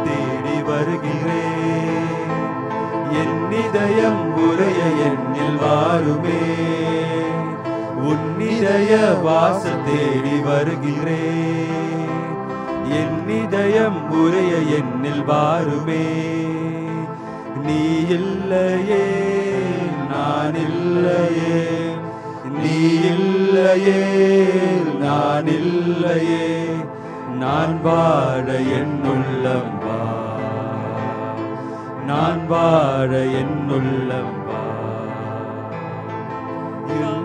தேடி வருகிறேன் என் இதயம் உரைய எண்ணில் வாருமே உன்னிதய வாசல் தேடி வருகிறேன் என் இதயம் உரைய எண்ணில் வாருமே நீ இல்லையே நான் இல்லையே நீ இல்லையே நான் இல்லையே நான் வாழ என்னுள்ளம் வா நான் வாழ என்னுள்ளம் வா இல்-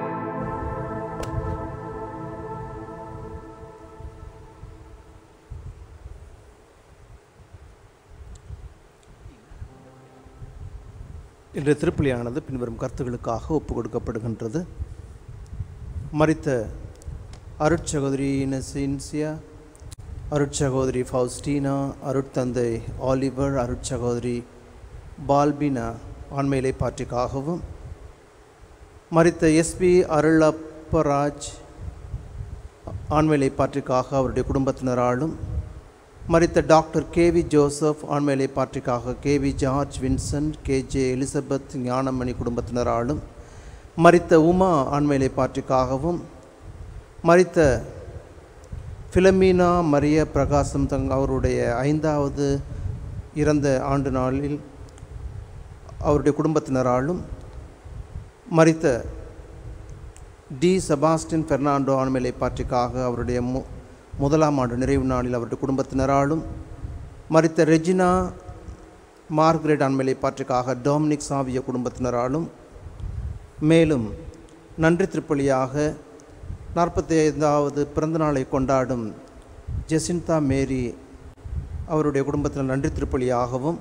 இன்றைய திருப்பலியானது பின்வரும் கருத்துகளுக்காக ஒப்புக் கொடுக்கப்படுகின்றது மரித்த அருட்சகோதரி இனசின்சியா அருட்சகோதரி ஃபவுஸ்டீனா அருட்தந்தை ஆலிவர் அருட்சகோதரி பால்பினா ஆண்மையிலை பாற்றிக்காகவும் மரித்த எஸ்பி அருளப்பராஜ் ஆண்மையிலை பாற்றிக்காக அவருடைய குடும்பத்தினராலும் மரித்த டாக்டர் கேவி ஜோசப் ஆண்மையிலை பாற்றிக்காக K V George Vincent K J Elizabeth Gnanamani குடும்பத்தினராலும் மரித்த உமா ஆண்மையிலை பாற்றிக்காகவும் மரித்த பிலமீனா மரிய பிரகாசம் தங் அவருடைய ஐந்தாவது இறந்த ஆண்டு நாளில் அவருடைய குடும்பத்தினராலும் மரித்த டி செபாஸ்டின் பெர்னாண்டோ ஆண்மையிலை பாற்றிக்காக அவருடைய மு முதலாம் ஆண்டு நிறைவு நாளில் அவருடைய குடும்பத்தினராலும் மரித்த ரெஜினா மார்கரெட் ஆண்மையிலை பாற்றிக்காக டொமினிக் சாவிய குடும்பத்தினராலும் மேலும் நன்றி திருப்பலியாக நாற்பத்தி ஐந்தாவது பிறந்தநாளை கொண்டாடும் ஜெசிந்தா மேரி அவருடைய குடும்பத்தினர் நன்றி திருப்பலியாகவும்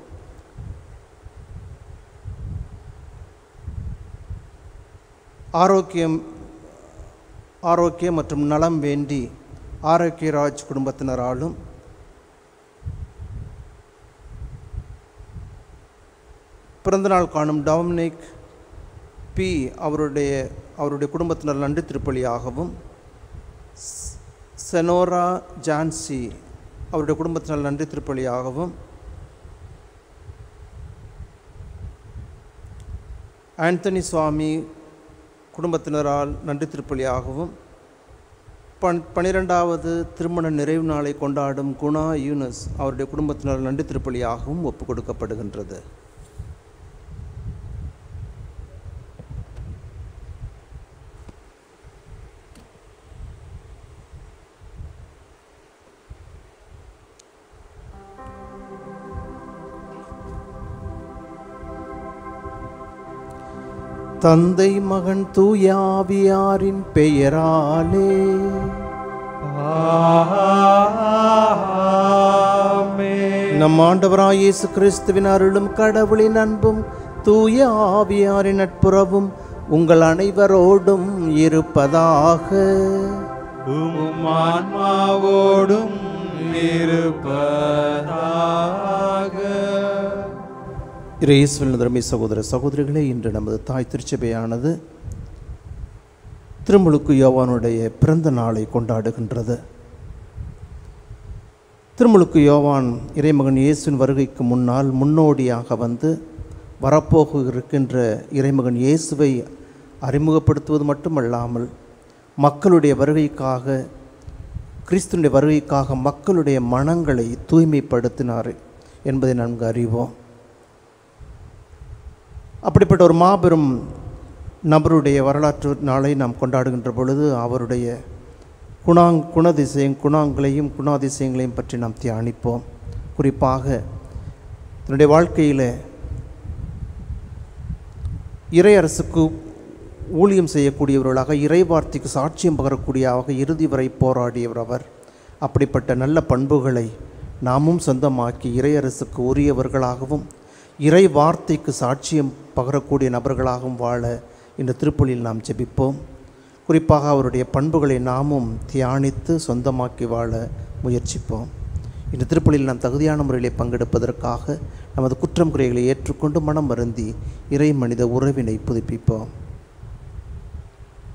ஆரோக்கியம் ஆரோக்கியம் மற்றும் நலம் வேண்டி ஆரோக்கியராஜ் குடும்பத்தினராலும் பிறந்தநாள் காணும் டொமினிக் பி அவருடைய அவருடைய குடும்பத்தினர் நன்றி திருப்பலியாகவும் ஸ்- செனோரா ஜான்சி அவருடைய குடும்பத்தினர் நன்றி திருப்பலியாகவும் ஆண்டனி சுவாமி குடும்பத்தினரால் நன்றி திருப்பலியாகவும் பன் பனிரெண்டாவது திருமண நிறைவு நாளை கொண்டாடும் குணா யூனஸ் அவருடைய குடும்பத்தினர் நன்றி திருப்பலியாகவும் ஒப்புக் கொடுக்கப்படுகின்றது தந்தை மகன் தூயாவியாரின் பெயராலே ஆமென். நம் ஆண்டவராய் இயேசு கிறிஸ்துவின் அருளும் கடவுளின் அன்பும் தூய ஆவியாரின் நட்புறவும் உங்கள் அனைவரோடும் இருப்பதாக உம் ஆன்மாவோடும் இருப்பதாக இயேசுவின் தர்மி சகோதர சகோதரிகளே இன்று நமது தாய் திருச்சபையானது திருமுழுக்கு யோவானுடைய பிறந்த நாளை கொண்டாடுகின்றது திருமுழுக்கு யோவான் இறைமகன் இயேசுவின் வருகைக்கு முன்னால் முன்னோடியாக வந்து வரப்போக இருக்கின்ற இறைமகன் இயேசுவை அறிமுகப்படுத்துவது மட்டுமல்லாமல் மக்களுடைய வருகைக்காக கிறிஸ்துனுடைய வருகைக்காக மக்களுடைய மனங்களை தூய்மைப்படுத்தினார் என்பதை நன்கு அறிவோம் அப்படிப்பட்ட ஒரு மாபெரும் நபருடைய வரலாற்று நாளை நாம் கொண்டாடுகின்ற பொழுது அவருடைய குணாங் குணதிசயம் குணாங்களையும் குணாதிசயங்களையும் பற்றி நாம் தியானிப்போம் குறிப்பாக தன்னுடைய வாழ்க்கையில் இறையரசுக்கு ஊழியம் செய்யக்கூடியவர்களாக இறைவார்த்தைக்கு சாட்சியம் பகரக்கூடியவராக இறுதி வரை போராடியவர் அவர் அப்படிப்பட்ட நல்ல பண்புகளை நாமும் சொந்தமாக்கி இறையரசுக்கு உரியவர்களாகவும் இறை வார்த்தைக்கு சாட்சியம் பகரக்கூடிய நபர்களாகவும் வாழ இந்த திருப்பலியில் நாம் ஜெபிப்போம் குறிப்பாக அவருடைய பண்புகளை நாமும் தியானித்து சொந்தமாக்கி வாழ முயற்சிப்போம் இந்த திருப்பலியில் நாம் தகுதியான முறையிலே பங்கெடுப்பதற்காக நமது குற்றம் குறைகளை ஏற்றுக்கொண்டு மனம் வருந்தி இறை மனித உறவினை புதுப்பிப்போம்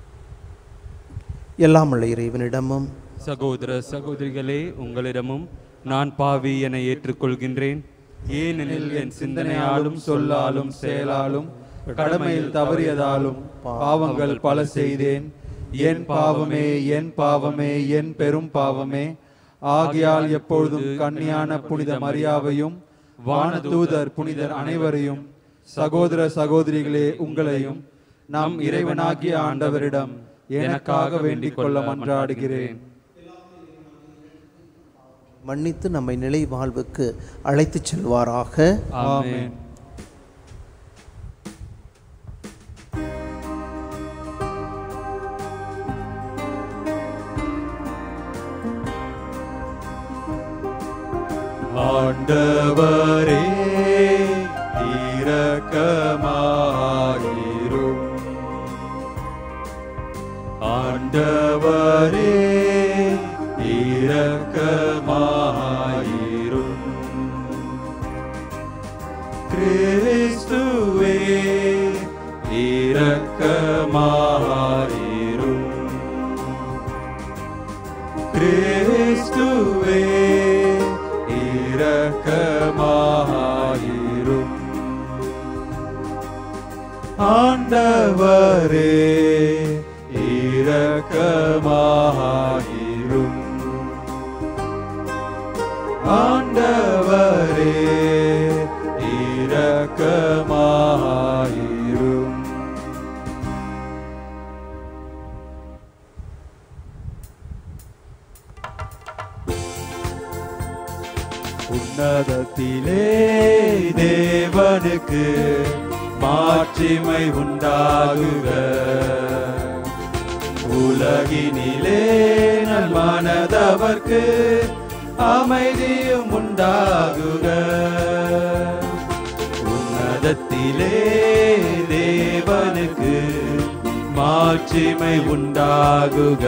எல்லாம் உள்ள இறைவனிடமும் சகோதர சகோதரிகளே உங்களிடமும் நான் பாவி என ஏற்றுக்கொள்கின்றேன் ஏனெனில் என் சிந்தனையாலும் சொல்லாலும் செயலாலும் கடமையில் தவறியதாலும் பாவங்கள் பல செய்தேன் என் பாவமே என் பாவமே என் பெரும் பாவமே ஆகையால் எப்பொழுதும் கன்னியான புனித மரியாவையும் வானதூதர் புனிதர் அனைவரையும் சகோதர சகோதரிகளே உங்களையும் நம் இறைவனாகிய ஆண்டவரிடம் எனக்காக வேண்டிக் கொள்ள மன்றாடுகிறேன் மன்னித்து நம்மை நிலை வாழ்வுக்கு அழைத்துச் செல்வாராக ஆமென் ஆண்டவரே இரக்கமாயிரும் ஆண்டவரே இரக்கமாயிரும் கிறிஸ்துவே இரக்கமாயிரும் கிறிஸ்துவே இரக்கமாயிரும் ஆண்டவரே இரக்கமாயிரும் ஆண்டவரே இரக்கமாயிரும் உன்னதத்திலே தேவனுக்கு மாட்சிமை உண்டாகுக உலகினிலே நல்மனதவர்க்கு அமைதியும் உண்டாகுக உன்னதத்திலே தேவனுக்கு மாட்சிமை உண்டாகுக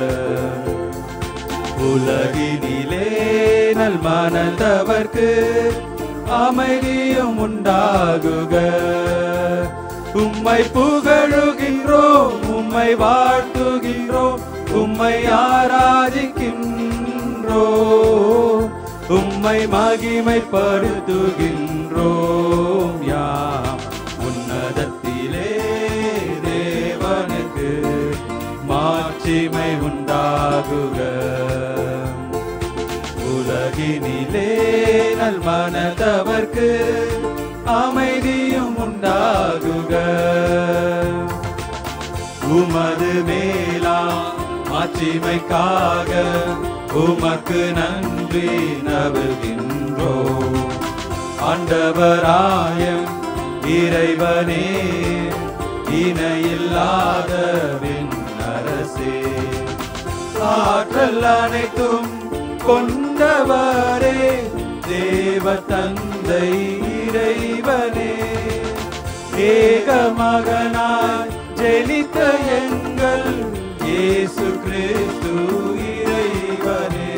உலகினிலே நல்மனதவர்க்கு அமைதியும் உண்டாகுக உம்மை புகழுகின்றோம் உம்மை வாழ்த்துகின்றோம் உம்மை ஆராதிக்கின்றோம் உம்மை மகிமைப்படுத்துகின்றோம் யாம் உன்னதத்திலே தேவனுக்கு மாட்சிமை உண்டாகுக உலகினிலே நல்மனதவர்க்கு அமைதியும் உண்டாகுக உமது மேலாம் மாட்சிமைக்காக உமக்கு நன்றி நவுகின்றோ ஆண்டவராயம் இறைவனே இணையில்லாத விண்ணரசே ஆற்றல் அனைத்தும் கொண்டவரே தேவ தந்தை இறைவனே ஏக மகனாய் ஜெனித்த எங்கள் இயேசு கிறிஸ்து இறைவனே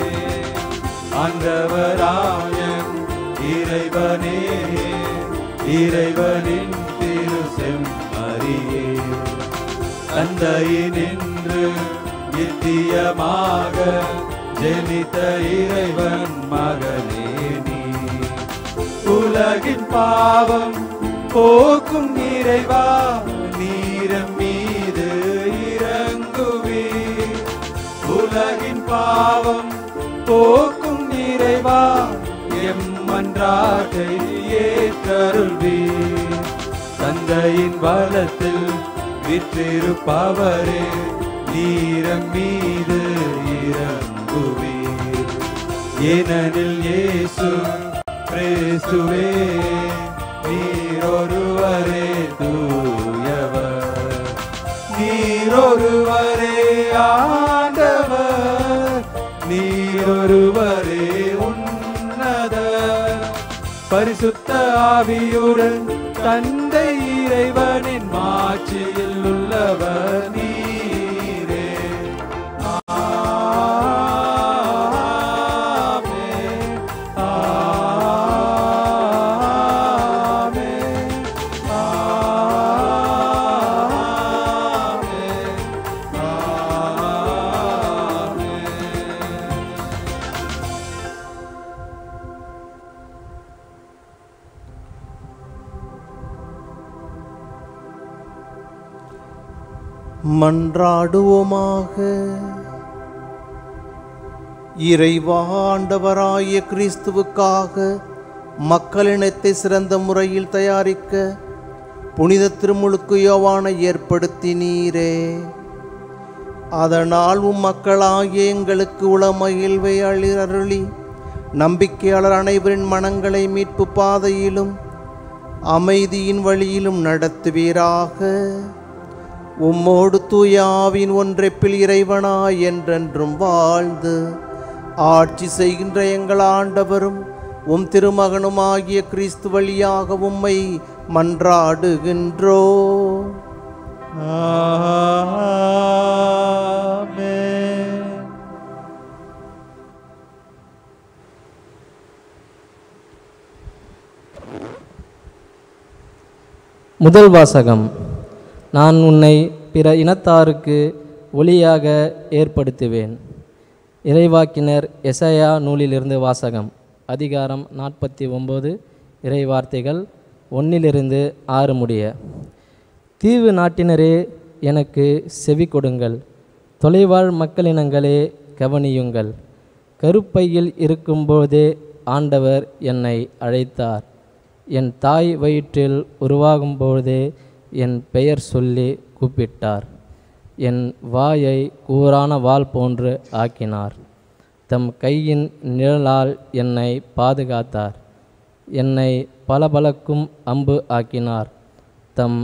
ஆண்டவராயம் இறைவனே இறைவனின் திரு செம்மறியே தந்தையினின்று நித்தியமாக ஜெனித்த இறைவன் மகனே நீ உலகின் பாவம் போக்கும் இறைவா நீரம் மீது இறங்குவே உலகின் பாவம் போக்கும் இறைவா எம் மன்றாட்டை ஏற்றருள்வே தந்தையின் வலத்தில் விற்றிருப்பவரே நீரம் மீது இறங்குவீர் ஏனெனில் இயேசு கிறிஸ்துவே நீரொருவரே தூயவர் நீரொருவரே ஆண்டவர் நீரொருவரே உன்னத பரிசுத்த ஆவியுடன் தந்தை இறைவனின் மாட்சியில் உள்ளவர் நீரே ஆமென். ஆமென். ஆமென். ஆமென். மன்றாடுவோமாக இறைவா ஆண்டவராய கிறிஸ்துவுக்காக மக்களினத்தை சிறந்த முறையில் தயாரிக்க புனித திருமுழுக்கு யோவானை ஏற்படுத்தினீரே அதனால் உம் மக்களாகிய எங்களுக்கு உளமகிழ்வை அழி- அருளி நம்பிக்கையாளர் அனைவரின் மனங்களை மீட்பு பாதையிலும் அமைதியின் வழியிலும் நடத்துவீராக உம்மோடு தூயாவின் ஒன்றைப்பில் இறைவனாய் என்றென்றும் வாழ்ந்து ஆட்சி செய்கின்ற எங்கள் ஆண்டவரும் உம் திருமகனுமாகிய கிறிஸ்து வழியாக உம்மை மன்றாடுகின்றோ ஆமென். முதல் வாசகம் நான் உன்னை பிற இனத்தாருக்கு ஒளியாக ஏற்படுத்துவேன் இறைவாக்கினர் எசையா நூலிலிருந்து வாசகம் அதிகாரம் நாற்பத்தி ஒம்பது இறைவார்த்தைகள் ஒன்னிலிருந்து ஆறு முடிய தீவு நாட்டினரே எனக்கு செவி கொடுங்கள் தொலைவாழ் மக்களினங்களே கவனியுங்கள் கருப்பையில் இருக்கும்போதே ஆண்டவர் என்னை அழைத்தார் என் தாய் வயிற்றில் உருவாகும்போதே என் பெயர் சொல்லி கூப்பிட்டார் என் வாயை கூரான வாள் போன்று ஆக்கினார் தம் கையின் நிழலால் என்னை பாதுகாத்தார் என்னை பளபளக்கும் அம்பு ஆக்கினார் தம்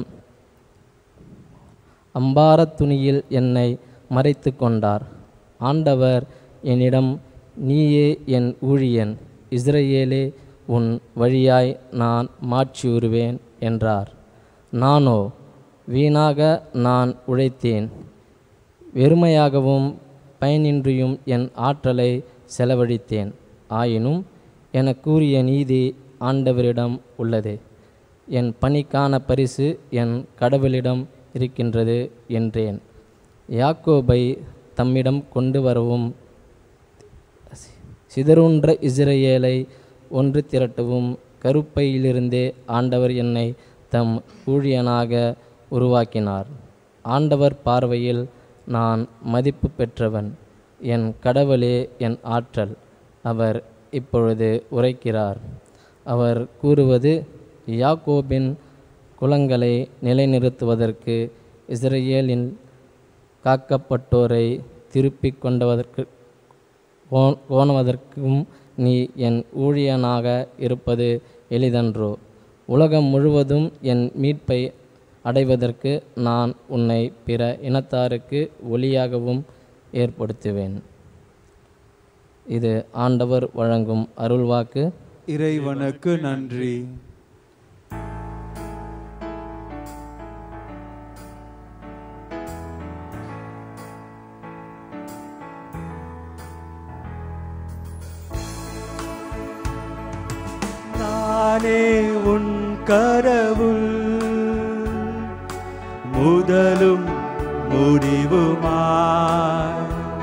அம்பாரத் துணியில் என்னை மறைத்து கொண்டார் ஆண்டவர் என்னிடம் நீயே என் ஊழியன் இஸ்ரவேலே உன் வழியாய் நான் மாற்றியுறுவேன் என்றார் நானோ வீணாக நான் உழைத்தேன் வெறுமையாகவும் பயனின்றியும் என் ஆற்றலை செலவழித்தேன் ஆயினும் எனக் கூறிய நீதி ஆண்டவரிடம் உள்ளது என் பணிக்கான பரிசு என் கடவுளிடம் இருக்கின்றது என்றேன் யாக்கோபை தம்மிடம் கொண்டு வரவும் சிதறுன்ற இஸ்ரவேலை ஒன்று திரட்டவும் கருப்பையிலிருந்தே ஆண்டவர் என்னை தம் ஊழியனாக உருவாக்கினார் ஆண்டவர் பார்வையில் நான் மதிப்பு பெற்றவன் என் கடவுளே என் ஆற்றல் அவர் இப்பொழுது உரைக்கிறார் அவர் கூறுவது யாக்கோபின் குலங்களை நிலைநிறுத்துவதற்கு இஸ்ரேலின் காக்கப்பட்டோரை திருப்பிக் கொண்டதற்கு கோ- கோணுவதற்கும் நீ என் ஊழியனாக இருப்பது எளிதன்றோ உலகம் முழுவதும் என் மீட்பை அடைவதற்கு நான் உன்னை பிற இனத்தாருக்கு ஒளியாகவும் ஏற்படுத்துவேன் இது ஆண்டவர் வழங்கும் அருள்வாக்கு இறைவனுக்கு நன்றி நானே உன் கடவுள் முதலும் முடிவுமாய்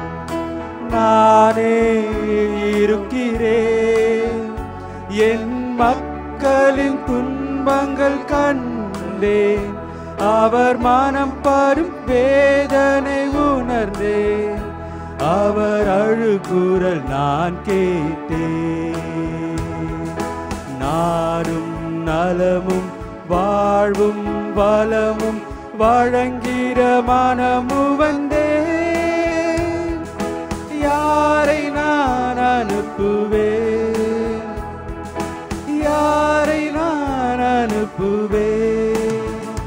நானே இருக்கிறேன் என் மக்களின் துன்பங்கள் கண்டேன் அவர் மனம் பரும் வேதனை உணர்ந்தேன் அவர் அழுகுரல் நான் கேட்டேன் நாடும் நலமும் வாழ்வும் வளமும் வழங்கிற மனமு வந்தேன் யாரை நான் அனுப்புவேன் யாரை நான் அனுப்புவேன்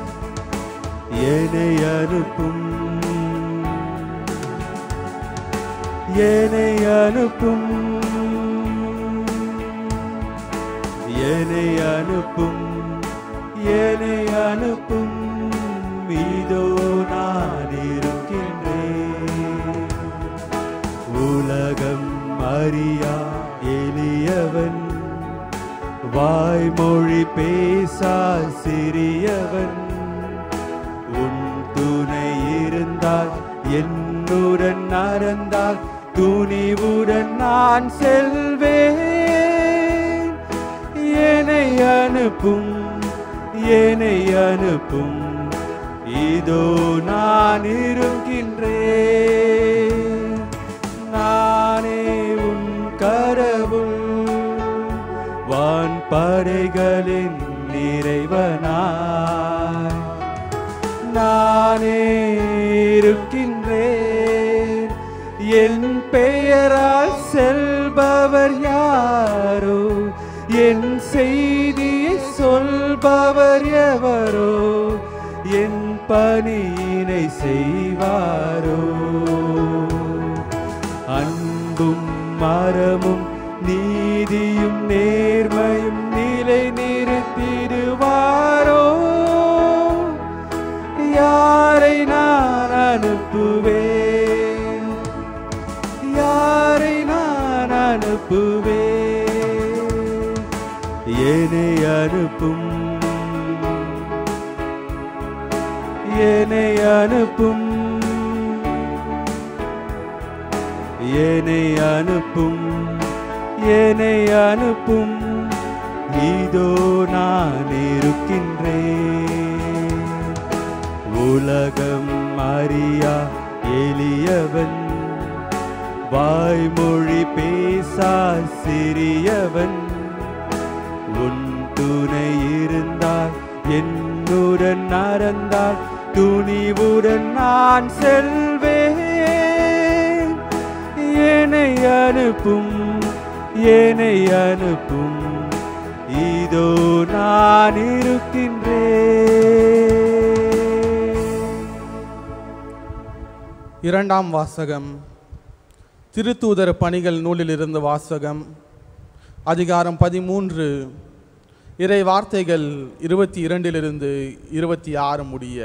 என்னை அனுப்பும் என்னை அனுப்பும் என்னை அனுப்பும் என்னை அனுப்பும் இதோ நான் இருக்கின்றேன் உலகம் அறியா எளியவன் வாய்மொழி பேசா சிறியவன் உன் துணை இருந்தால் என்னுடன் நடந்தால் துணிவுடன் நான் செல்வேன் என்னை அனுப்பும் என்னை அனுப்பும் இதோ நான் இருக்கின்றேன் நானே உன் கடவுள் வான் படைகளின் நிறைவனாய் நானே இருக்கின்றேன் என் பெயரால் செல்பவர் யாரோ என் செய்தியை சொல்பவர் எவரோ என் பணியினை செய்வாரோ அன்பும் மரமும் நீதியும் நேர்மையும் நிலை நிறுத்திடுவாரோ யாரை நான் அனுப்புவேன் யாரை நான் அனுப்புவேன் என்னை அனுப்பும் என்னை அனுப்பும் என்னை அனுப்பும் என்னை அனுப்பும் இதோ நான் இருக்கின்றேன் உலகம் அறியா எளியவன் வாய்மொழி பேசா சிறியவன் உன் துணை இருந்தால் என்னுடன் நடந்தால் துணிவுடன் நான் செல்வேன் என்னை அனுப்பும் என்னை அனுப்பும் இதோ நான் இருக்கின்றேன் இரண்டாம் வாசகம் திருத்தூதர் பணிகள் நூலிலிருந்து வாசகம் அதிகாரம் பதிமூன்று இறை வார்த்தைகள் இருபத்தி இரண்டிலிருந்து இருபத்தி ஆறு முடிய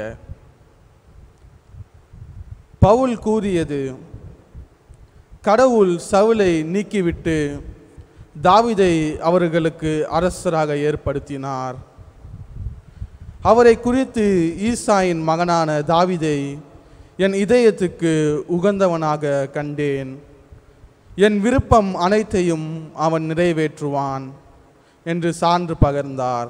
பவுல் கூறியது கடவுள் சவுலை நீக்கிவிட்டு தாவீதை அவர்களுக்கு அரசராக ஏற்படுத்தினார் அவரை குறித்து ஈசாயின் மகனான தாவீதை என் இதயத்துக்கு உகந்தவனாக கண்டேன் என் விருப்பம் அனைத்தையும் அவன் நிறைவேற்றுவான் என்று சான்று பகர்ந்தார்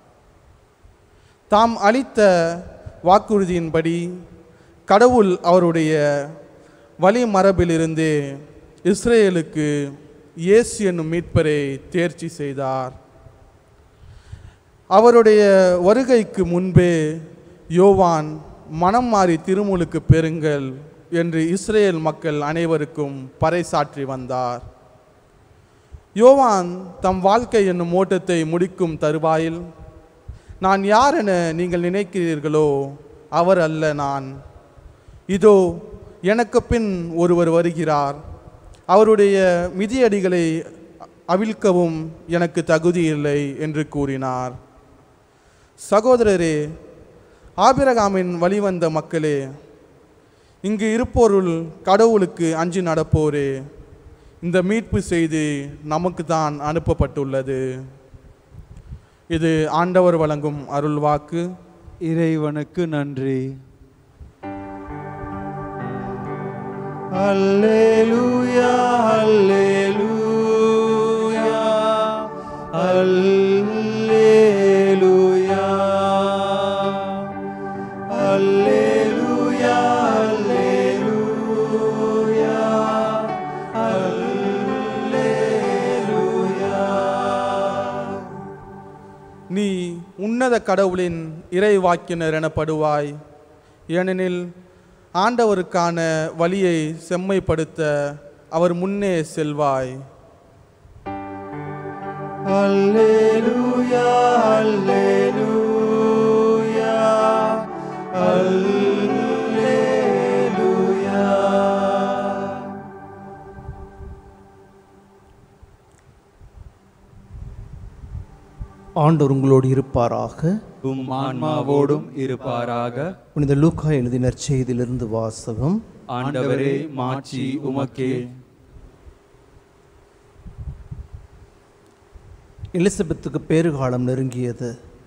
தாம் அளித்த வாக்குறுதியின்படி கடவுள் அவருடைய வழிமரபிலிருந்தே இஸ்ரேலுக்கு இயேசு என்னும் மீட்பரை தேர்ச்சி செய்தார் அவருடைய வருகைக்கு முன்பே யோவான் மனம் மாறி திருமுழுக்கு பெறுங்கள் என்று இஸ்ரேல் மக்கள் அனைவருக்கும் பறைசாற்றி வந்தார் யோவான் தம் வாழ்க்கை என்னும் ஓட்டத்தை முடிக்கும் தருவாயில் நான் யார் என நீங்கள் நினைக்கிறீர்களோ அவர் அல்ல நான் இதோ எனக்கு பின் ஒருவர் வருகிறார் அவருடைய மிதியடிகளை அவிழ்க்கவும் எனக்கு தகுதி இல்லை என்று கூறினார் சகோதரரே ஆபிரகாமின் வழிவந்த மக்களே இங்கு இருப்போருள் கடவுளுக்கு அஞ்சி நடப்போரே இந்த மீட்பு செய்தி நமக்கு தான் அனுப்பப்பட்டுள்ளது இது ஆண்டவர் வழங்கும் அருள்வாக்கு இறைவனுக்கு நன்றி அல்லேலூயா அல்லேலூயா அல்லேலூயா அல்லேலூயா அல்லேலூயா அல்லேலூயா நீ உன்னத கடவுளின் இறைவாக்கினர் எனப்படுவாய் ஏனெனில் ஆண்டவருக்கான வழியை செம்மைப்படுத்த அவர் முன்னே செல்வாய் அல்லேலூயா அல்லேலூயா அல்லேலூயா ஆண்டவர் உங்களோடு இருப்பாராக உம் ஆன்மாவோடும் இருப்பாராக புனித லூக்கா எழுதின நற்செய்தியிலிருந்து வாசகம் ஆண்டவரே மாட்சி உமக்கே எலிசபெத்துக்கு பேறுகாலம் நெருங்கியது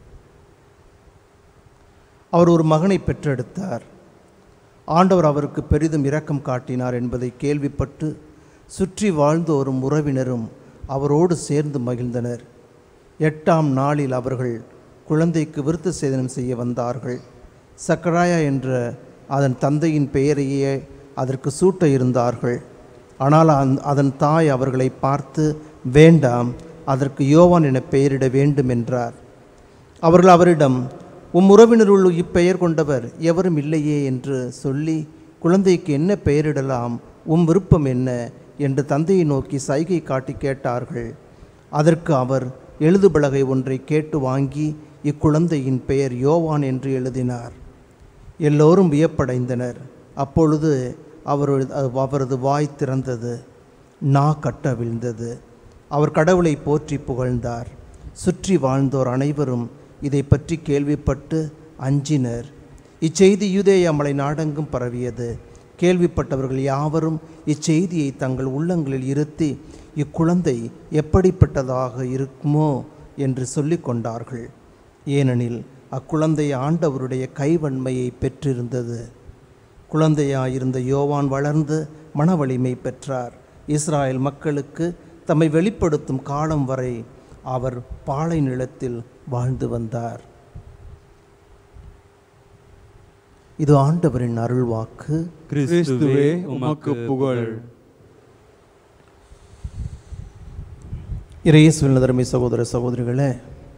அவர் ஒரு மகனை பெற்றெடுத்தார் ஆண்டவர் அவருக்கு பெரிதும் இரக்கம் காட்டினார் என்பதை கேள்விப்பட்டு சுற்றி வாழ்ந்த ஒரு உறவினரும் அவரோடு சேர்ந்து மகிழ்ந்தனர் எட்டாம் நாளில் அவர்கள் குழந்தைக்கு விருத்த சேதனம் செய்ய வந்தார்கள் சக்கராயா என்ற அதன் தந்தையின் பெயரையே அதற்கு சூட்ட இருந்தார்கள் ஆனால் அந் அதன் தாய் அவர்களை பார்த்து வேண்டாம் அதற்கு யோவான் என பெயரிட வேண்டும் என்றார் அவர்கள் அவரிடம் உம் உறவினருள் இப்பெயர் கொண்டவர் எவரும் இல்லையே என்று சொல்லி குழந்தைக்கு என்ன பெயரிடலாம் உம் விருப்பம் என்ன என்று தந்தையை நோக்கி சைகை காட்டி கேட்டார்கள் அதற்கு அவர் எழுதுபலகை ஒன்றை கேட்டு வாங்கி இக்குழந்தையின் பெயர் யோவான் என்று எழுதினார் எல்லோரும் வியப்படைந்தனர் அப்பொழுது அவரது அவரது வாய் திறந்தது நா கட்டவிழ்ந்தது அவர் கடவுளை போற்றி புகழ்ந்தார் சுற்றி வாழ்ந்தோர் அனைவரும் இதை பற்றி கேள்விப்பட்டு அஞ்சினர் இச்செய்தி யூதேய மலை நாடெங்கும் பரவியது கேள்விப்பட்டவர்கள் யாவரும் இச்செய்தியை தங்கள் உள்ளங்களில் இருத்தி இக்குழந்தை எப்படிப்பட்டதாக இருக்குமோ என்று சொல்லிக் கொண்டார்கள் ஏனெனில் அக்குழந்தை ஆண்டவருடைய கைவன்மையை பெற்றிருந்தது குழந்தையாயிருந்த யோவான் வளர்ந்து மனவலிமை பெற்றார் இஸ்ராயல் மக்களுக்கு தம்மை வெளிப்படுத்தும் காலம் வரை அவர் பாலை நிலத்தில் வாழ்ந்து வந்தார் இது ஆண்டவரின் அருள்வாக்கு கிறிஸ்துவே உமக்கு புகழ் இறையேசுவின் தருமை சகோதர சகோதரிகளே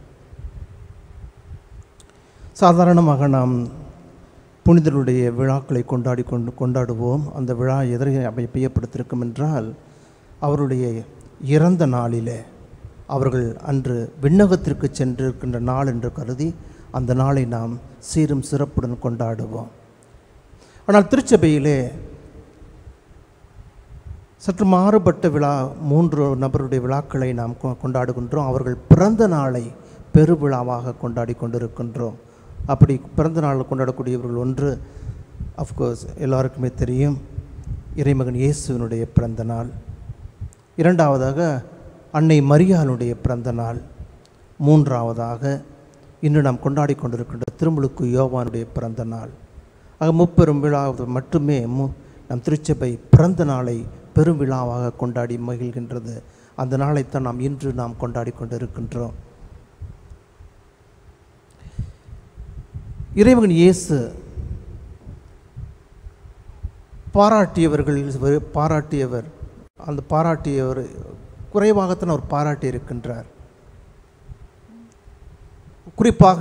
சாதாரணமாக நாம் புனிதருடைய விழாக்களை கொண்டாடி கொண்டு கொண்டாடுவோம் அந்த விழா எதனை அமைப்பியப்படுத்திருக்கும் என்றால் அவருடைய இறந்த நாளிலே அவர்கள் அன்று விண்ணகத்திற்கு சென்றிருக்கின்ற நாள் என்று கருதி அந்த நாளை நாம் சீரும் சிறப்புடன் கொண்டாடுவோம் ஆனால் திருச்சபையிலே சற்று மாறுபட்ட விழா மூன்று நபருடைய விழாக்களை நாம் கொ- கொண்டாடுகின்றோம் அவர்கள் பிறந்த நாளை பெருவிழாவாக கொண்டாடி கொண்டிருக்கின்றோம் அப்படி பிறந்த நாள் கொண்டாடக்கூடியவர்கள் ஒன்று அஃப்கோர்ஸ் எல்லாருக்குமே தெரியும் இறைமகன் இயேசுவினுடைய பிறந்த நாள் இரண்டாவதாக அன்னை மரியாளுடைய பிறந்த நாள் மூன்றாவதாக இன்று நாம் கொண்டாடி கொண்டிருக்கின்ற திருமுழுக்கு யோவானுடைய பிறந்த நாள் ஆக முப்பெரும் விழா மட்டுமே மு நம் திருச்சபை பிறந்த நாளை பெரும் விழாவாக கொண்டாடி மகிழ்கின்றது அந்த நாளைத்தான் நாம் இன்று நாம் கொண்டாடி கொண்டிருக்கின்றோம் இறைமகன் இயேசு பாராட்டியவர்கள் இவர் பாராட்டியவர் அந்த பாராட்டியவர் குறைவாகத்தான் அவர் பாராட்டி இருக்கின்றார் குறிப்பாக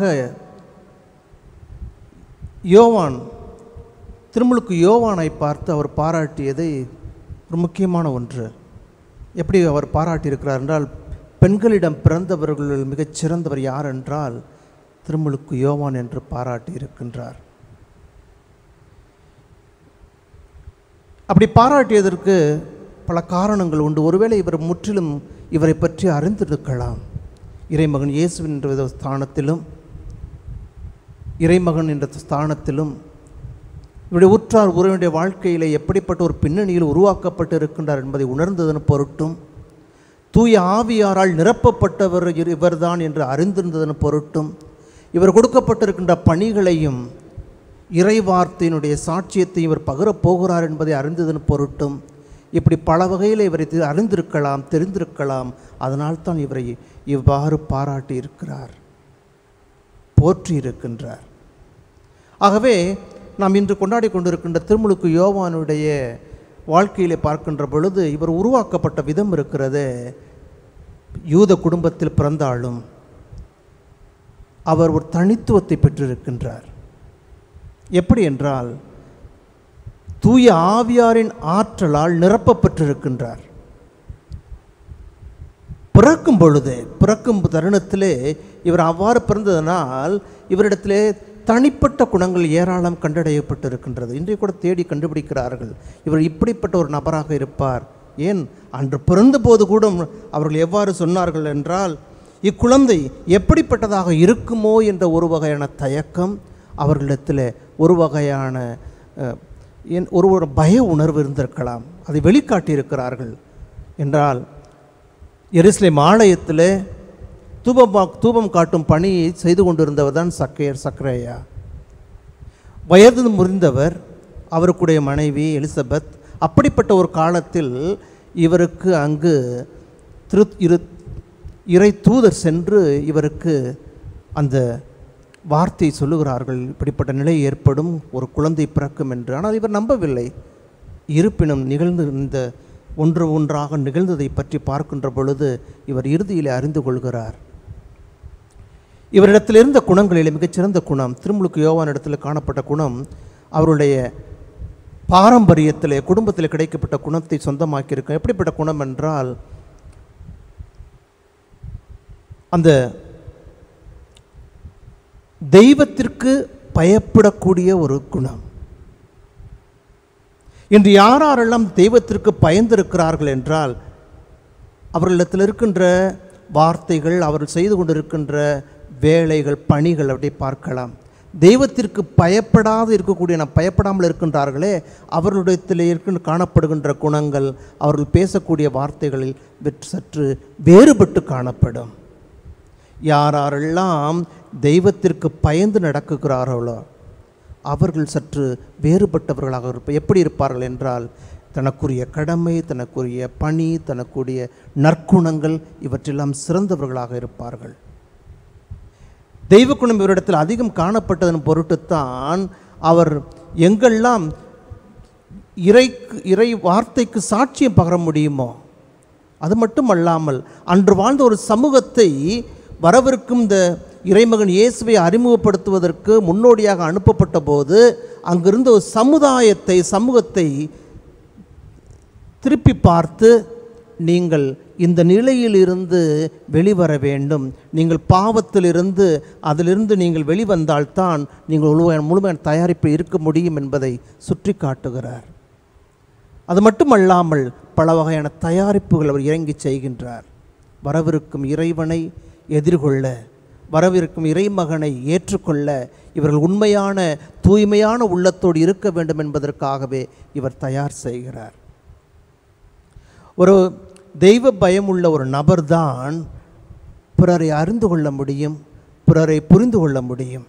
யோவான் திருமுழுக்கு யோவானை பார்த்து அவர் பாராட்டியதை ஒரு முக்கியமான ஒன்று எப்படி அவர் பாராட்டியிருக்கிறார் என்றால் பெண்களிடம் பிறந்தவர்களுள் மிகச் சிறந்தவர் யார் என்றால் திருமுழுக்கு யோவான் என்று பாராட்டி இருக்கின்றார் அப்படி பாராட்டியதற்கு பல காரணங்கள் உண்டு ஒருவேளை இவர் முற்றிலும் இவரை பற்றி அறிந்திருக்கலாம் இறைமகன் இயேசுவின் என்ற வித ஸ்தானத்திலும் இறைமகன் என்ற ஸ்தானத்திலும் இவருடைய உற்றார் உறவினுடைய வாழ்க்கையில் எப்படிப்பட்ட ஒரு பின்னணியில் உருவாக்கப்பட்டு இருக்கின்றார் என்பதை உணர்ந்ததன் பொருட்டும் தூய ஆவியாரால் நிரப்பப்பட்டவர் இரு- இவர்தான் என்று அறிந்திருந்ததன் பொருட்டும் இவர் கொடுக்கப்பட்டிருக்கின்ற பணிகளையும் இறைவார்த்தையினுடைய சாட்சியத்தையும் இவர் பகிரப் போகிறார் என்பதை அறிந்ததன் பொருட்டும் இப்படி பல வகையில் இவரை தெ- அறிந்திருக்கலாம் தெரிந்திருக்கலாம் அதனால்தான் இவரை இவ்வாறு பாராட்டி இருக்கிறார் போற்றி இருக்கின்றார் ஆகவே நாம் இன்று கொண்டாடி கொண்டிருக்கின்ற திருமுழுக்கு யோவானுடைய வாழ்க்கையிலே பார்க்கின்ற பொழுது இவர் உருவாக்கப்பட்ட விதம் இருக்கிறது யூத குடும்பத்தில் பிறந்தாலும் அவர் ஒரு தனித்துவத்தை பெற்றிருக்கின்றார் எப்படி என்றால் தூய ஆவியாரின் ஆற்றலால் நிரப்பப்பட்டிருக்கின்றார் பிறக்கும் பொழுது பிறக்கும் தருணத்திலே இவர் அவ்வாறு பிறந்ததனால் இவரிடத்திலே தனிப்பட்ட குணங்கள் ஏராளம் கண்டடையப்பட்டிருக்கின்றது இன்றைய கூட தேடி கண்டுபிடிக்கிறார்கள் இவர் இப்படிப்பட்ட ஒரு நபராக இருப்பார் ஏன் அன்று பிறந்தபோது கூட அவர்கள் எவ்வாறு சொன்னார்கள் என்றால் இக்குழந்தை எப்படிப்பட்டதாக இருக்குமோ என்ற ஒரு வகையான தயக்கம் அவர்களிடத்தில் ஒரு வகையான அஹ், என் ஒரு ஒரு பய உணர்வு இருந்திருக்கலாம் அதை வெளிக்காட்டியிருக்கிறார்கள் என்றால் எருசலேம் ஆலயத்தில் தூபம் பா- தூபம் காட்டும் பணியை செய்து கொண்டிருந்தவர் தான் சக்கையர் சக்கரையா வயது முறிந்தவர் அவருக்குடைய மனைவி எலிசபெத் அப்படிப்பட்ட ஒரு காலத்தில் இவருக்கு அங்கு திரு இரு இறை தூதர் சென்று இவருக்கு அந்த வார்த்தை சொல்லுகிறார்கள் இப்படிப்பட்ட நிலை ஏற்படும் ஒரு குழந்தை பிறக்கும் என்று ஆனால் இவர் நம்பவில்லை இருப்பினும் நிகழ்ந்து இந்த ஒன்று ஒன்றாக நிகழ்ந்ததை பற்றி பார்க்கின்ற பொழுது இவர் இறுதியில் அறிந்து கொள்கிறார் இவரிடத்தில் இருந்த குணங்களிலே மிகச்சிறந்த குணம் திருமுழுக்கு யோவான் இடத்தில் காணப்பட்ட குணம் அவருடைய பாரம்பரியத்திலே குடும்பத்தில் கிடைக்கப்பட்ட குணத்தை சொந்தமாக்கியிருக்க எப்படிப்பட்ட குணம் என்றால் அந்த தெய்வத்திற்கு பயப்படக்கூடிய ஒரு குணம் இன்று யாரெல்லாம் தெய்வத்திற்கு பயந்திருக்கிறார்கள் என்றால் அவர்களிடத்தில் இருக்கின்ற வார்த்தைகள் அவர்கள் செய்து கொண்டிருக்கின்ற வேலைகள் பணிகள் அப்படி பார்க்கலாம் தெய்வத்திற்கு பயப்படாது இருக்கக்கூடிய நாம் பயப்படாமல் இருக்கின்றார்களே அவர்களுடையத்தில் இருக்கின்ற காணப்படுகின்ற குணங்கள் அவர்கள் பேசக்கூடிய வார்த்தைகளில் வெற்று சற்று வேறுபட்டு காணப்படும் யாரெல்லாம் தெய்வத்திற்கு பயந்து நடக்குகிறார்களோ அவர்கள் சற்று வேறுபட்டவர்களாக இருப்ப எப்படி இருப்பார்கள் என்றால் தனக்குரிய கடமை தனக்குரிய பணி தனக்குரிய நற்குணங்கள் இவற்றெல்லாம் சிறந்தவர்களாக இருப்பார்கள் தெய்வக்குணம் இவரிடத்தில் அதிகம் காணப்பட்டதன் பொருட்டுத்தான் அவர் எங்கெல்லாம் இறைக்கு இறை வார்த்தைக்கு சாட்சியம் பகர முடியுமோ அது மட்டும் அல்லாமல் அன்று வாழ்ந்த ஒரு சமூகத்தை வரவிருக்கும் இந்த இறைமகன் இயேசுவை அறிமுகப்படுத்துவதற்கு முன்னோடியாக அனுப்பப்பட்ட போது அங்கிருந்த ஒரு சமுதாயத்தை சமூகத்தை திருப்பி பார்த்து நீங்கள் இந்த நிலையிலிருந்து வெளிவர வேண்டும் நீங்கள் பாவத்திலிருந்து அதிலிருந்து நீங்கள் வெளிவந்தால்தான் நீங்கள் முழுமையான முழுமையான தயாரிப்பில் இருக்க முடியும் என்பதை சுற்றி காட்டுகிறார் அது மட்டுமல்லாமல் பல வகையான தயாரிப்புகள் அவர் இறங்கி செய்கின்றார் வரவிருக்கும் இறைவனை எதிர்கொள்ள வரவிருக்கும் இறைமகனை ஏற்றுக்கொள்ள இவர்கள் உண்மையான தூய்மையான உள்ளத்தோடு இருக்க வேண்டும் என்பதற்காகவே இவர் தயார் செய்கிறார் ஒரு தெய்வ பயமுள்ள ஒரு நபர்தான் பிறரை அறிந்து கொள்ள முடியும் பிறரை புரிந்து கொள்ள முடியும்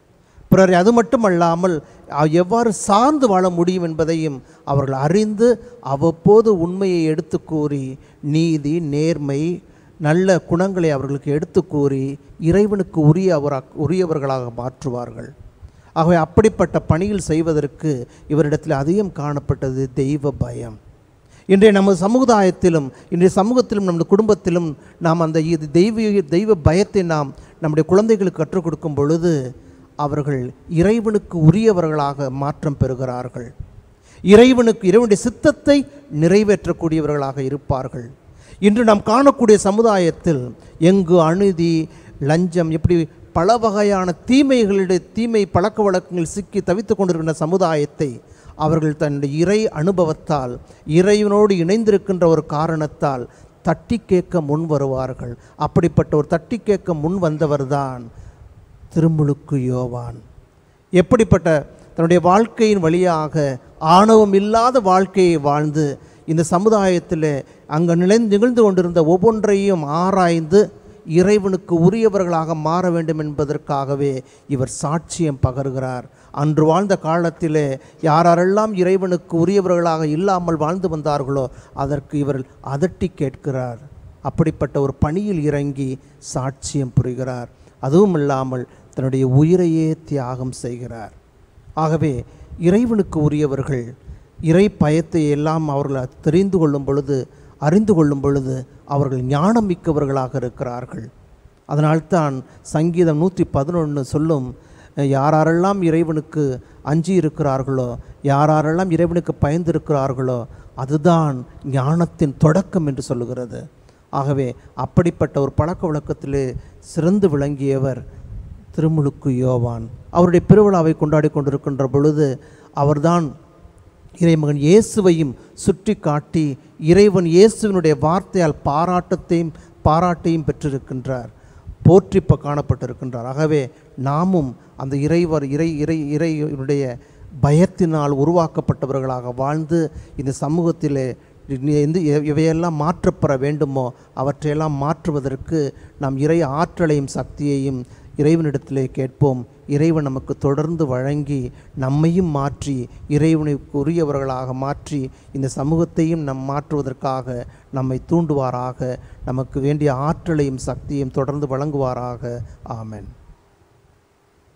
பிறரை அது மட்டுமல்லாமல் அ- எவ்வாறு சார்ந்து வாழ முடியும் என்பதையும் அவர்கள் அறிந்து அவ்வப்போது உண்மையை எடுத்து கூறி நீதி நேர்மை நல்ல குணங்களை அவர்களுக்கு எடுத்து கூறி இறைவனுக்கு உரிய அவரா உரியவர்களாக மாற்றுவார்கள் ஆகவே அப்படிப்பட்ட பணியில் செய்வதற்கு இவரிடத்தில் அதிகம் காணப்பட்டது தெய்வ பயம் இன்றைய நமது சமுதாயத்திலும் இன்றைய சமூகத்திலும் நமது குடும்பத்திலும் நாம் அந்த இது தெய்வ தெய்வ பயத்தை நாம் நம்முடைய குழந்தைகளுக்கு கற்றுக் கொடுக்கும் பொழுது அவர்கள் இறைவனுக்கு உரியவர்களாக மாற்றம் பெறுகிறார்கள் இறைவனுக்கு இறைவனுடைய சித்தத்தை நிறைவேற்றக்கூடியவர்களாக இருப்பார்கள் இன்று நாம் காணக்கூடிய சமுதாயத்தில் எங்கு அநீதி லஞ்சம் இப்படி பல வகையான தீமைகளுடைய தீமை பழக்க வழக்கங்கள் சிக்கி தவித்துக் கொண்டிருக்கின்ற சமுதாயத்தை அவர்கள் தன்னுடைய இறை அனுபவத்தால் இறைவனோடு இணைந்திருக்கின்ற ஒரு காரணத்தால் தட்டி கேட்க முன் வருவார்கள் அப்படிப்பட்ட ஒரு தட்டி கேட்க முன் வந்தவர்தான் திருமுழுக்கு யோவான் எப்படிப்பட்ட தன்னுடைய வாழ்க்கையின் வழியாக ஆணவம் இல்லாத வாழ்க்கையை வாழ்ந்து இந்த சமுதாயத்தில் அங்கே நிலை நிகழ்ந்து கொண்டிருந்த ஒவ்வொன்றையும் ஆராய்ந்து இறைவனுக்கு உரியவர்களாக மாற வேண்டும் என்பதற்காகவே இவர் சாட்சியம் பகர்கிறார் அன்று வாழ்ந்த காலத்திலே யாரெல்லாம் இறைவனுக்கு உரியவர்களாக இல்லாமல் வாழ்ந்து வந்தார்களோ அதற்கு இவர் அதட்டி கேட்கிறார் அப்படிப்பட்ட ஒரு பணியில் இறங்கி சாட்சியம் புரிகிறார் அதுவும் இல்லாமல் தன்னுடைய உயிரையே தியாகம் செய்கிறார் ஆகவே இறைவனுக்கு உரியவர்கள் இறை பயத்தை எல்லாம் அவர்கள் தெரிந்து கொள்ளும் பொழுது அறிந்து கொள்ளும் பொழுது அவர்கள் ஞானம் மிக்கவர்களாக இருக்கிறார்கள் அதனால்தான் சங்கீதம் நூற்றி பதினொன்று சொல்லும் யாரெல்லாம் இறைவனுக்கு அஞ்சி இருக்கிறார்களோ யாரெல்லாம் இறைவனுக்கு பயந்திருக்கிறார்களோ அதுதான் ஞானத்தின் தொடக்கம் என்று சொல்லுகிறது ஆகவே அப்படிப்பட்ட ஒரு பழக்க வழக்கத்திலே சிறந்து விளங்கியவர் திருமுழுக்கு யோவான் அவருடைய பெருவிழாவை கொண்டாடி கொண்டிருக்கின்ற பொழுது அவர்தான் இறைமகன் இயேசுவையும் சுற்றி காட்டி இறைவன் இயேசுவினுடைய வார்த்தையால் பாராட்டத்தையும் பாராட்டையும் பெற்றிருக்கின்றார் போற்றி இப்போ காணப்பட்டிருக்கின்றார் ஆகவே நாமும் அந்த இறைவர் இறை இறை இறைவனுடைய பயத்தினால் உருவாக்கப்பட்டவர்களாக வாழ்ந்து இந்த சமூகத்திலே இனி எந்த இ- இவையெல்லாம் மாற்றப்பெற வேண்டுமோ அவற்றையெல்லாம் மாற்றுவதற்கு நாம் இறை ஆற்றலையும் சக்தியையும் இறைவனிடத்திலே கேட்போம் இறைவன் நமக்கு தொடர்ந்து வழங்கி நம்மையும் மாற்றி இறைவனுக்கு உரியவர்களாக மாற்றி இந்த சமூகத்தையும் நம் மாற்றுவதற்காக நம்மை தூண்டுவாராக நமக்கு வேண்டிய ஆற்றலையும் சக்தியையும் தொடர்ந்து வழங்குவாராக ஆமென்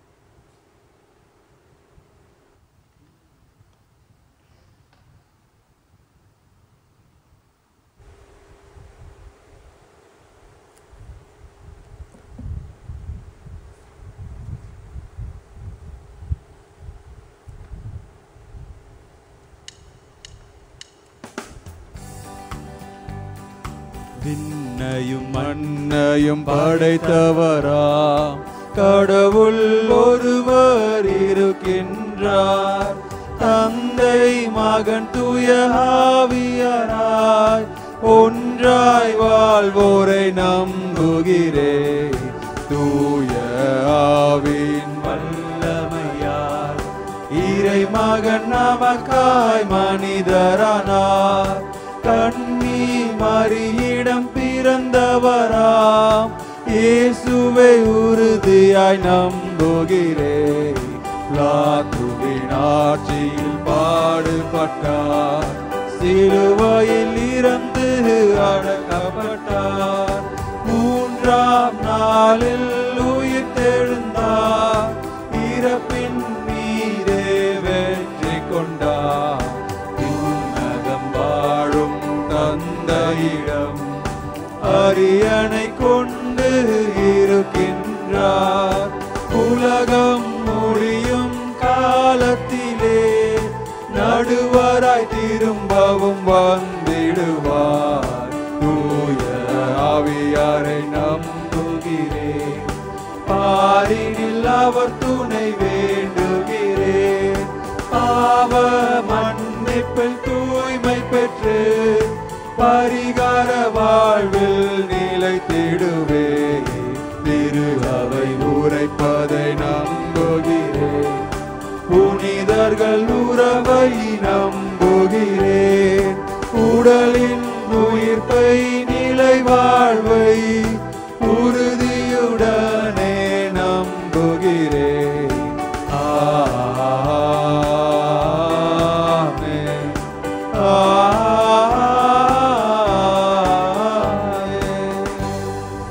விண்ணையும் மண்ணையும் படைத்தவரா கடவுள் ஒருவர் இருக்கின்றார் தந்தை மகன் தூய ஆவியராய் ஒன்றாய் வாழ்வோரை நம்புகிறேன் தூய ஆவின் வல்லமையார் இறை மகன் நமக்காய் மனிதரானார் கண்ணி மறியிடம் பிறந்தவராம் இயேசுவை உறுதியாய் நம்புகிறேன் லாத்துவின் ஆட்சியில் பாடுபட்டார் சிலுவையில் இறந்து அடக்கப்பட்டார் மூன்றாம் நாளில் உயிர் தெழுந்தார் இறப்பின் மீதே வெற்றி கொண்டார் உன்னதம் வாழும் தந்தையிடம் அரியணை கொண்டு இருக்கின்றார் உலகம் முடியும் காலத்திலே நடுவராய் திரும்பவும் வந்திடுவார் தூய ஆவியாரை நம்புகிறேன் பாரினில் அவர் துணை வேண்டுகிறேன் பாவ மன்னிப்பில் தூய்மை பெற்று பரிகார வாழ்வில் நிலைத்திடுவே திரு அவை உரைப்பதை நம்புகிறேன் புனிதர்கள் உறவை நம்புகிறேன் உடலின் உயிர்ப்பை நிலை வாழ்வை உறுதியுடனே நம்புகிறேன் ஆமென். ஆமென்.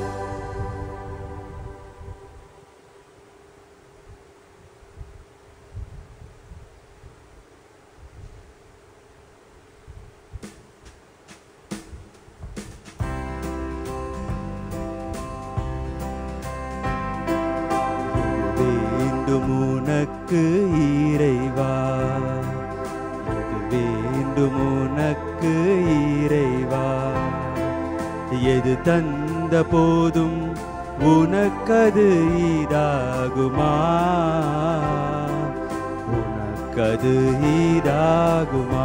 வேண்டும் உனக்கு இறைவா இது வேண்டும் உனக்கு இறைவா எது தந்த போதும் உனக்கது ஈடாகுமா உனக்கது ஈடாகுமா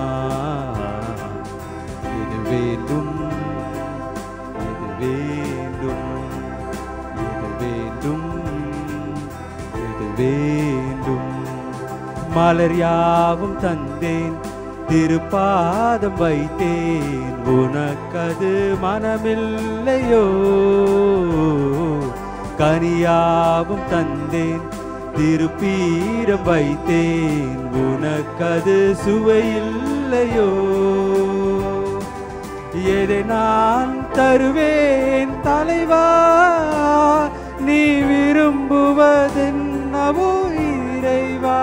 இது வேண்டும் இது வேண்டும் இது வேண்டும் இது வேண்டும் மலர் யாவும் தந்தேன் திருப்பாதம் வைத்தேன் உனக்கது மனமில்லையோ கனியாவும் தந்தேன் திருப்பீரம் வைத்தேன் உனக்கது சுவையில்லையோ எதை நான் தருவேன் தலைவா நீ விரும்புவதென்னவோ இறைவா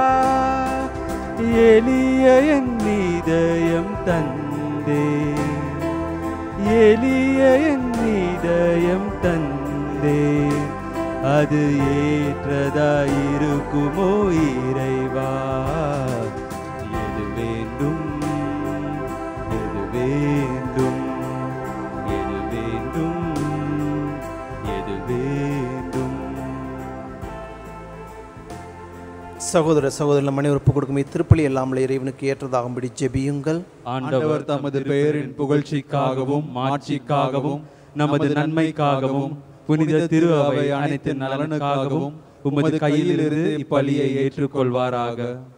எளிய என் இதயம் தந்தே எளிய என் இதயம் தந்தே அது ஏற்றதாயிருக்குமோ இறைவா எது வேண்டும் எது வேண்டும் எது வேண்டும் எது வேண்டும் சகோதர சகோதரர் மணி உறுப்பு கொடுக்கும் இத்திருப்பலி எல்லாமலே இறைவனுக்கு ஏற்றதாகும்படி ஜெபியுங்கள் ஆண்டவர் தமது பெயரின் புகழ்ச்சிக்காகவும் மாட்சிக்காகவும் நமது நன்மைக்காகவும் புனித திரு அவை அனைத்து நலனுக்காகவும் உமது கையிலிருந்து இப்பலியை ஏற்றுக்கொள்வாராக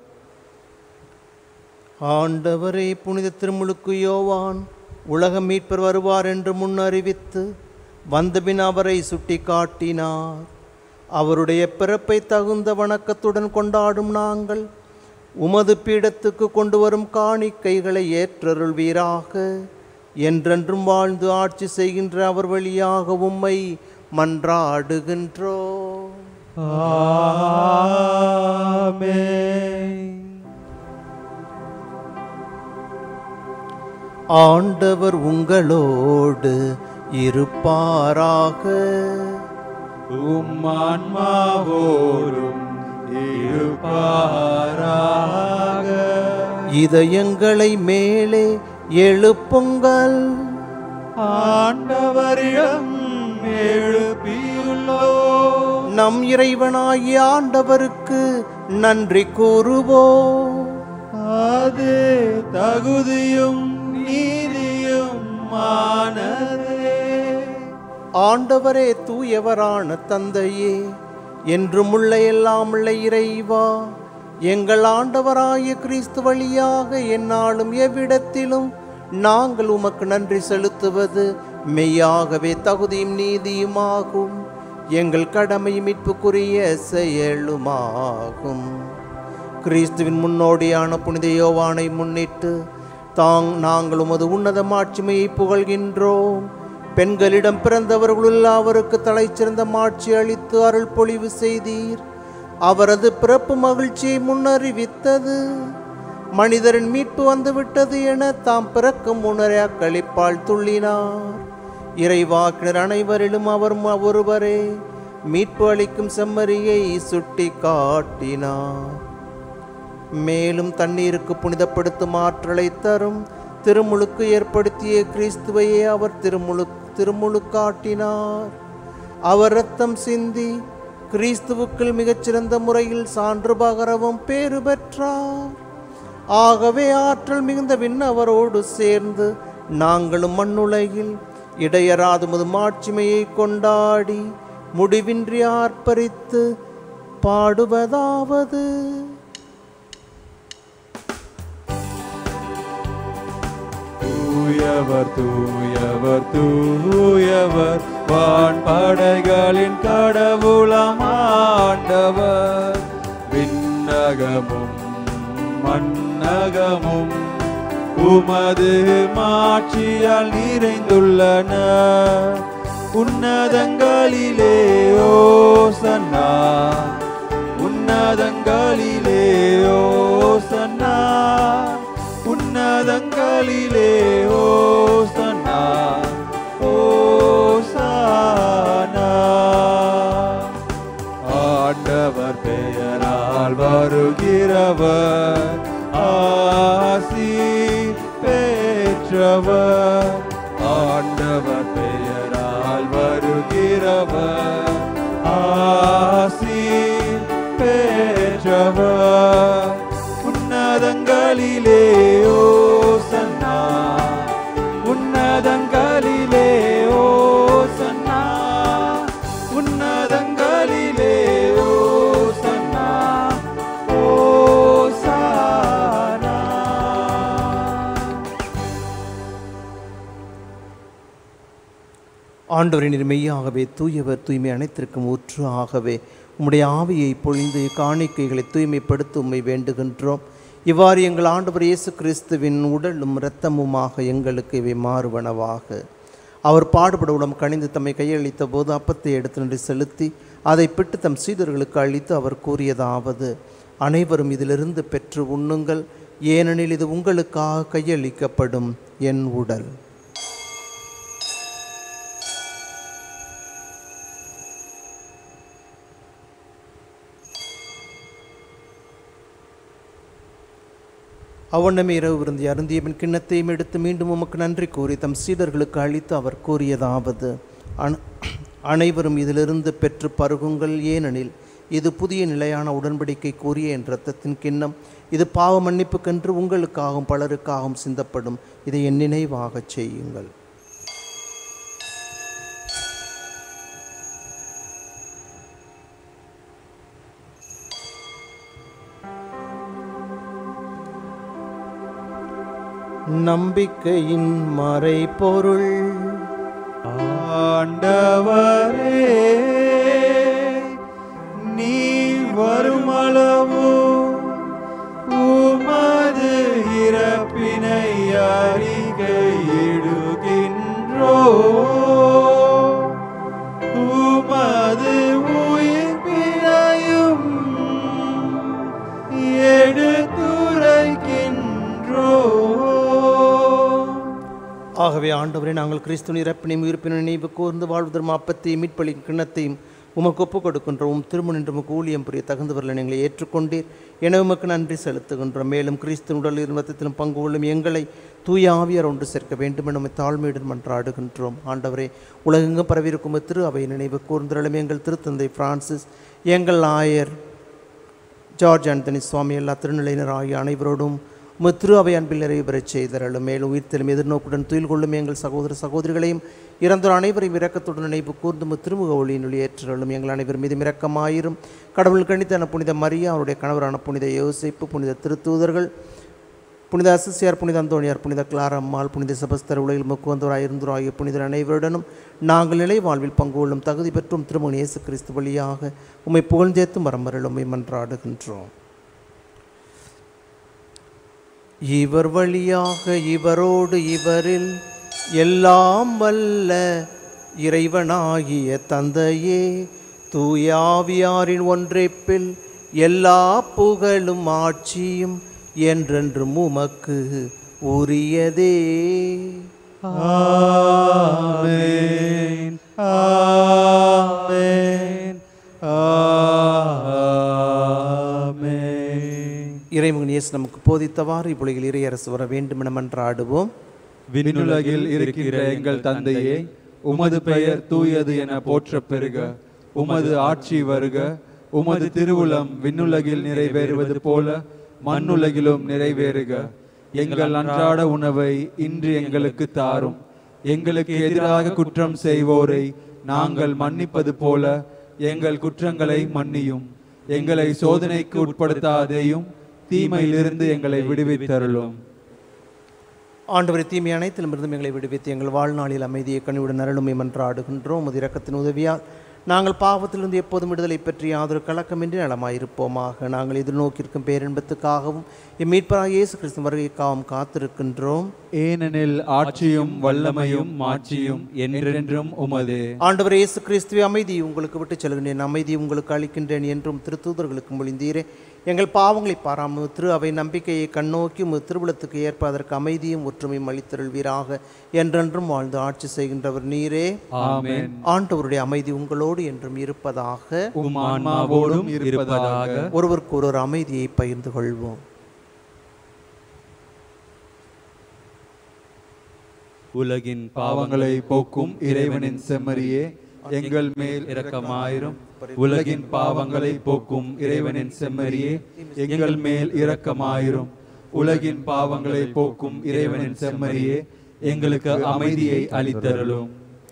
ஆண்டவரே புனித திருமுழுக்கு யோவான் உலக மீட்பர் வருவார் என்று முன் அறிவித்து வந்தபின் அவரை சுட்டி காட்டினார் அவருடைய பிறப்பை தகுந்த வணக்கத்துடன் கொண்டாடும் நாங்கள் உமது பீடத்துக்கு கொண்டு வரும் காணிக்கைகளை ஏற்றருள்வீராக என்றென்றும் வாழ்ந்து ஆட்சி செய்கின்ற அவர் வழியாக உம்மை மன்றாடுகின்றோம் ஆமென் ஆண்டவர் உங்களோடு இருப்பாராக உம் ஆன்மாவோடும் இருப்பாராக இதயங்களை மேலே எழுப்புங்கள் ஆண்டவர் உமரிடம் எழுப்பியுள்ளோ நம் இறைவனாகிய ஆண்டவருக்கு நன்றி கூறுவோம் அது தகுதியும் நீதியும் மானதே ஆண்டவரே தூயவரான தந்தையே என்றும் உள்ள எல்லாம் உள்ள இறைவா எங்கள் ஆண்டவராய கிறிஸ்து வழியாக எந்நாளும் எவ்விடத்திலும் நாங்கள் உமக்கு நன்றி செலுத்துவது மெய்யாகவே தகுதியும் நீதியுமாகும் எங்கள் கடமை மீட்புக்குரிய செயலுமாகும் கிறிஸ்துவின் முன்னோடியான புனித யோவானை முன்னிட்டு தாங் நாங்கள் உமது உன்னத மாட்சிமையை புகழ்கின்றோம் பெண்களிடம் பிறந்தவர்களுள் அவருக்கு தலைச்சிறந்த மாட்சி அளித்து அருள் பொழிவு செய்தீர் அவரது பிறப்பு மகிழ்ச்சியை முன்னறிவித்தது மனிதரின் மீட்பு வந்துவிட்டது என தாம் பிறக்கும் முன்னரே அக்களிப்பால் துள்ளினார் இறைவாக்கினர் அனைவரிலும் அவர் ஒருவரே மீட்பு அளிக்கும் செம்மறியை சுட்டி காட்டினார் மேலும் தண்ணீருக்கு புனிதப்படுத்தும் ஆற்றலை தரும் திருமுழுக்கு ஏற்படுத்திய கிறிஸ்துவையே அவர் திருமுழு திருமுழுக்காட்டினார் அவர் ரத்தம் சிந்தி கிறிஸ்துவுக்குள் மிகச்சிறந்த முறையில் சான்று பகரவும் பேறு பெற்றார் ஆகவே ஆற்றல் மிகுந்த விண்ணவரோடு சேர்ந்து நாங்களும் மண்ணுலகில் இடையராது முது மாட்சிமையை கொண்டாடி முடிவின்றி ஆர்ப்பரித்து பாடுவதாவது தூயவர் தூயவர் தூயவர் வான் படைகளின் கடவுளம் ஆண்டவர் விண்ணகமும் மண்ணகமும் உமது மாட்சியால் நிறைந்துள்ளன உன்னதங்களிலே ஓசன்னா உன்னதங்களிலே ஓசன்னா உன்னதங்களிலே ஓசன்னா ஓசானா ஆண்டவர் பெயரால் வருகிறவர் ஆசி பெற்றவர் ஆண்டவர் பெயரால் வருகிறவர் ஆசி பெற்றவர் உன்னதங்களிலே ஓசன்னா உன்னதங்களிலே ஓசன்னா உன்னதங்களிலே ஓசன்னா ஓசானா ஆண்டவரின் மெய்யாகவே தூயவர் தூய்மை அனைத்திற்கும் ஊற்று ஆகவே உம்முடைய ஆவியை பொழிந்து காணிக்கைகளை தூய்மைப்படுத்த உம்மை வேண்டுகின்றோம் இவ்வாறு எங்கள் ஆண்டவர் இயேசு கிறிஸ்துவின் உடலும் இரத்தமுமாக எங்களுக்கு இவை மாறுவனவாக அவர் பாடுபடவுடன் கணிந்து தம்மை கையளித்த போது அப்பத்தை எடுத்து நின்று செலுத்தி அதை பிட்டு தம் சீடர்களுக்கு அளித்து அவர் கூறியதாவது அனைவரும் இதிலிருந்து பெற்று உண்ணுங்கள் ஏனெனில் இது உங்களுக்காக கையளிக்கப்படும் என் உடல் அவ்வண்ணமே இரவு விருந்தி அருந்தியவன் கிண்ணத்தையும் எடுத்து மீண்டும் உமக்கு நன்றி கூறி தம் சீடர்களுக்கு அளித்து அவர் கூறியதாவது அன அனைவரும் இதிலிருந்து பெற்று பருகுங்கள் ஏனெனில் இது புதிய நிலையான உடன்படிக்கை கூறிய என் இரத்தத்தின் கிண்ணம் இது பாவ மன்னிப்புக்கென்று உங்களுக்காகவும் பலருக்காகவும் சிந்தப்படும் இதை என் நினைவாகச் செய்யுங்கள் நம்பிக்கையின் மறைபொருள் ஆண்டவரே நீ வருமளவு உமது இறப்பினை அறிக்கையிடுகின்றோ உமது உயிர்ப்பினையும் எடுத்துரைக்கின்றோ ஆகவே ஆண்டவரே நாங்கள் கிறிஸ்துவின் இறப்பினையும் உயிர்ப்பினை நினைவு கூர்ந்து வாழ்வதற்கு அப்பத்தையும் மீட்பளிக்கும் கிண்ணத்தையும் உமக்கு ஒப்புக் கொடுக்கின்றோம் உம் திருமணின்று உமக்கு ஊழியம் புரிய தகுந்தவர்கள் எங்களை ஏற்றுக்கொண்டீர் என உமக்கு நன்றி செலுத்துகின்றோம் மேலும் கிறிஸ்து உடலிலும் ரத்தத்திலும் பங்கு கொள்ளும் எங்களை தூய ஆவியார் ஒன்று சேர்க்க வேண்டும் என உம்மை தாழ்மையுடன் மன்றாடுகின்றோம் ஆண்டவரே உலகெங்கும் பரவியிருக்கும் திரு அவை நினைவு கூர்ந்திரளும் எங்கள் திருத்தந்தை பிரான்சிஸ் எங்கள் ஆயர் ஜார்ஜ் ஆண்டனி சுவாமி எல்லா திருநிலையினர் ஆகிய அனைவரோடும் உமது திரு அவை அன்பில் நிறைவு பெறச் செய்தரலும் மேலும் உயிர்த்தெலும் எதிர்நோக்குடன் துயில் கொள்ளும் எங்கள் சகோதர சகோதரிகளையும் இறந்தோர் அனைவரையும் இரக்கத்துடன் நினைவு கூர்ந்து உமது திருமுக ஒளியினுள் ஏற்றலும் எங்கள் அனைவர் மீதும் இரக்கமாயிரும் கடவுள் கணித்தான புனித மரியா அவருடைய கணவரான புனித யோசிப்பு புனித திருத்தூதர்கள் புனித அசிசியார் புனித அந்தோணியார் புனித கிளார அம்மாள் புனித செபஸ்தர் உலகில் முக்குவந்தோராய் இருந்தோர் ஆகிய புனிதர் அனைவருடனும் நாங்கள் நிலை வாழ்வில் பங்கு கொள்ளும் தகுதி பெற்றும் திருமணி இயேசு கிறிஸ்து வழியாக உம்மை புகழ்ந்தேத்தும் வரமருள் உம்மை மன்றாடுகின்றோம் இவர் வழியாக இவரோடு இவரில் எல்லாம் வல்ல இறைவனாகிய தந்தையே தூயாவியாரின் ஒன்றைப்பில் எல்லா புகழும் ஆட்சியும் என்றென்றும் உமக்கு உரியதே ஆமென் ஆமென் ஆமென் இறைமகன் இயேசு நமக்கு போதித்தவாறு இப்பொழுதில் இறையரசு வர வேண்டும் என மன்றாடுவோம் விண்ணுலகில் இருக்கிற எங்கள் தந்தையே உமது பெயர் தூயது என போற்றப் பெறுக உமது ஆட்சி வருக உமது திருவுளம் விண்ணுலகில் நிறைவேறுவது போல மண்ணுலகிலும் நிறைவேறுக எங்கள் அன்றாட உணவை இன்று எங்களுக்கு தாரும் எங்களுக்கு எதிராக குற்றம் செய்வோரை நாங்கள் மன்னிப்பது போல எங்கள் குற்றங்களை மன்னியும் எங்களை சோதனைக்கு உட்படுத்தாதேயும் தீமையிலிருந்து எங்களை விடுவித்தருளும் ஆண்டவரை தீமை அனைத்திலுமிருந்தும் எங்களை விடுவித்து எங்கள் வாழ்நாளில் அமைதியை கனிவுடன் அருளுமை மன்றாடுகின்றோம் உமது இரக்கத்தின் உதவியால் நாங்கள் பாவத்திலிருந்து எப்போதும் விடுதலை பற்றி யாதொரு கலக்கமின்றி நலமாயிருப்போமாக நாங்கள் எதிர்நோக்கியிருக்கும் பேரின்பத்துக்காகவும் இம்மீட்பராக இயேசு கிறிஸ்து வருகைக்காகவும் காத்திருக்கின்றோம் ஏனெனில் ஆட்சியும் வல்லமையும் மாட்சியும் என்றென்றும் உமது ஆண்டவர் இயேசு கிறிஸ்துவை அமைதி உங்களுக்கு விட்டுச் செல்கின்றேன் அமைதி உங்களுக்கு அளிக்கின்றேன் என்றும் திருத்தூதர்களுக்கு மொழிந்தீரே எங்கள் பாவங்களை பாராமல் திரு அவை நம்பிக்கையை கண்ணோக்கி உமது திருவிழத்துக்கு ஏற்ப அதற்கு அமைதியும் ஒற்றுமையும் அளித்தருள்வீராக என்றென்றும் வாழ்ந்து ஆட்சி செய்கின்றவர் நீரே ஆமென் ஆண்டவருடைய அமைதி உங்களோடு என்றும் இருப்பதாக உம் ஆன்மாவோடும் இருப்பதாக ஒருவருக்கு ஒரு அமைதியை பகிர்ந்து கொள்வோம் உலகின் பாவங்களை போக்கும் இறைவனின் செம்மறியே எங்கள் மேல் இரக்கமாயிரும் உலகின் பாவங்களை போக்கும் இறைவனின் செம்மறியே எங்கள் மேல் இரக்கமாயிரும் உலகின் பாவங்களை போக்கும் இறைவனின் செம்மறியே எங்களுக்கு அமைதியை அளித்தருளும்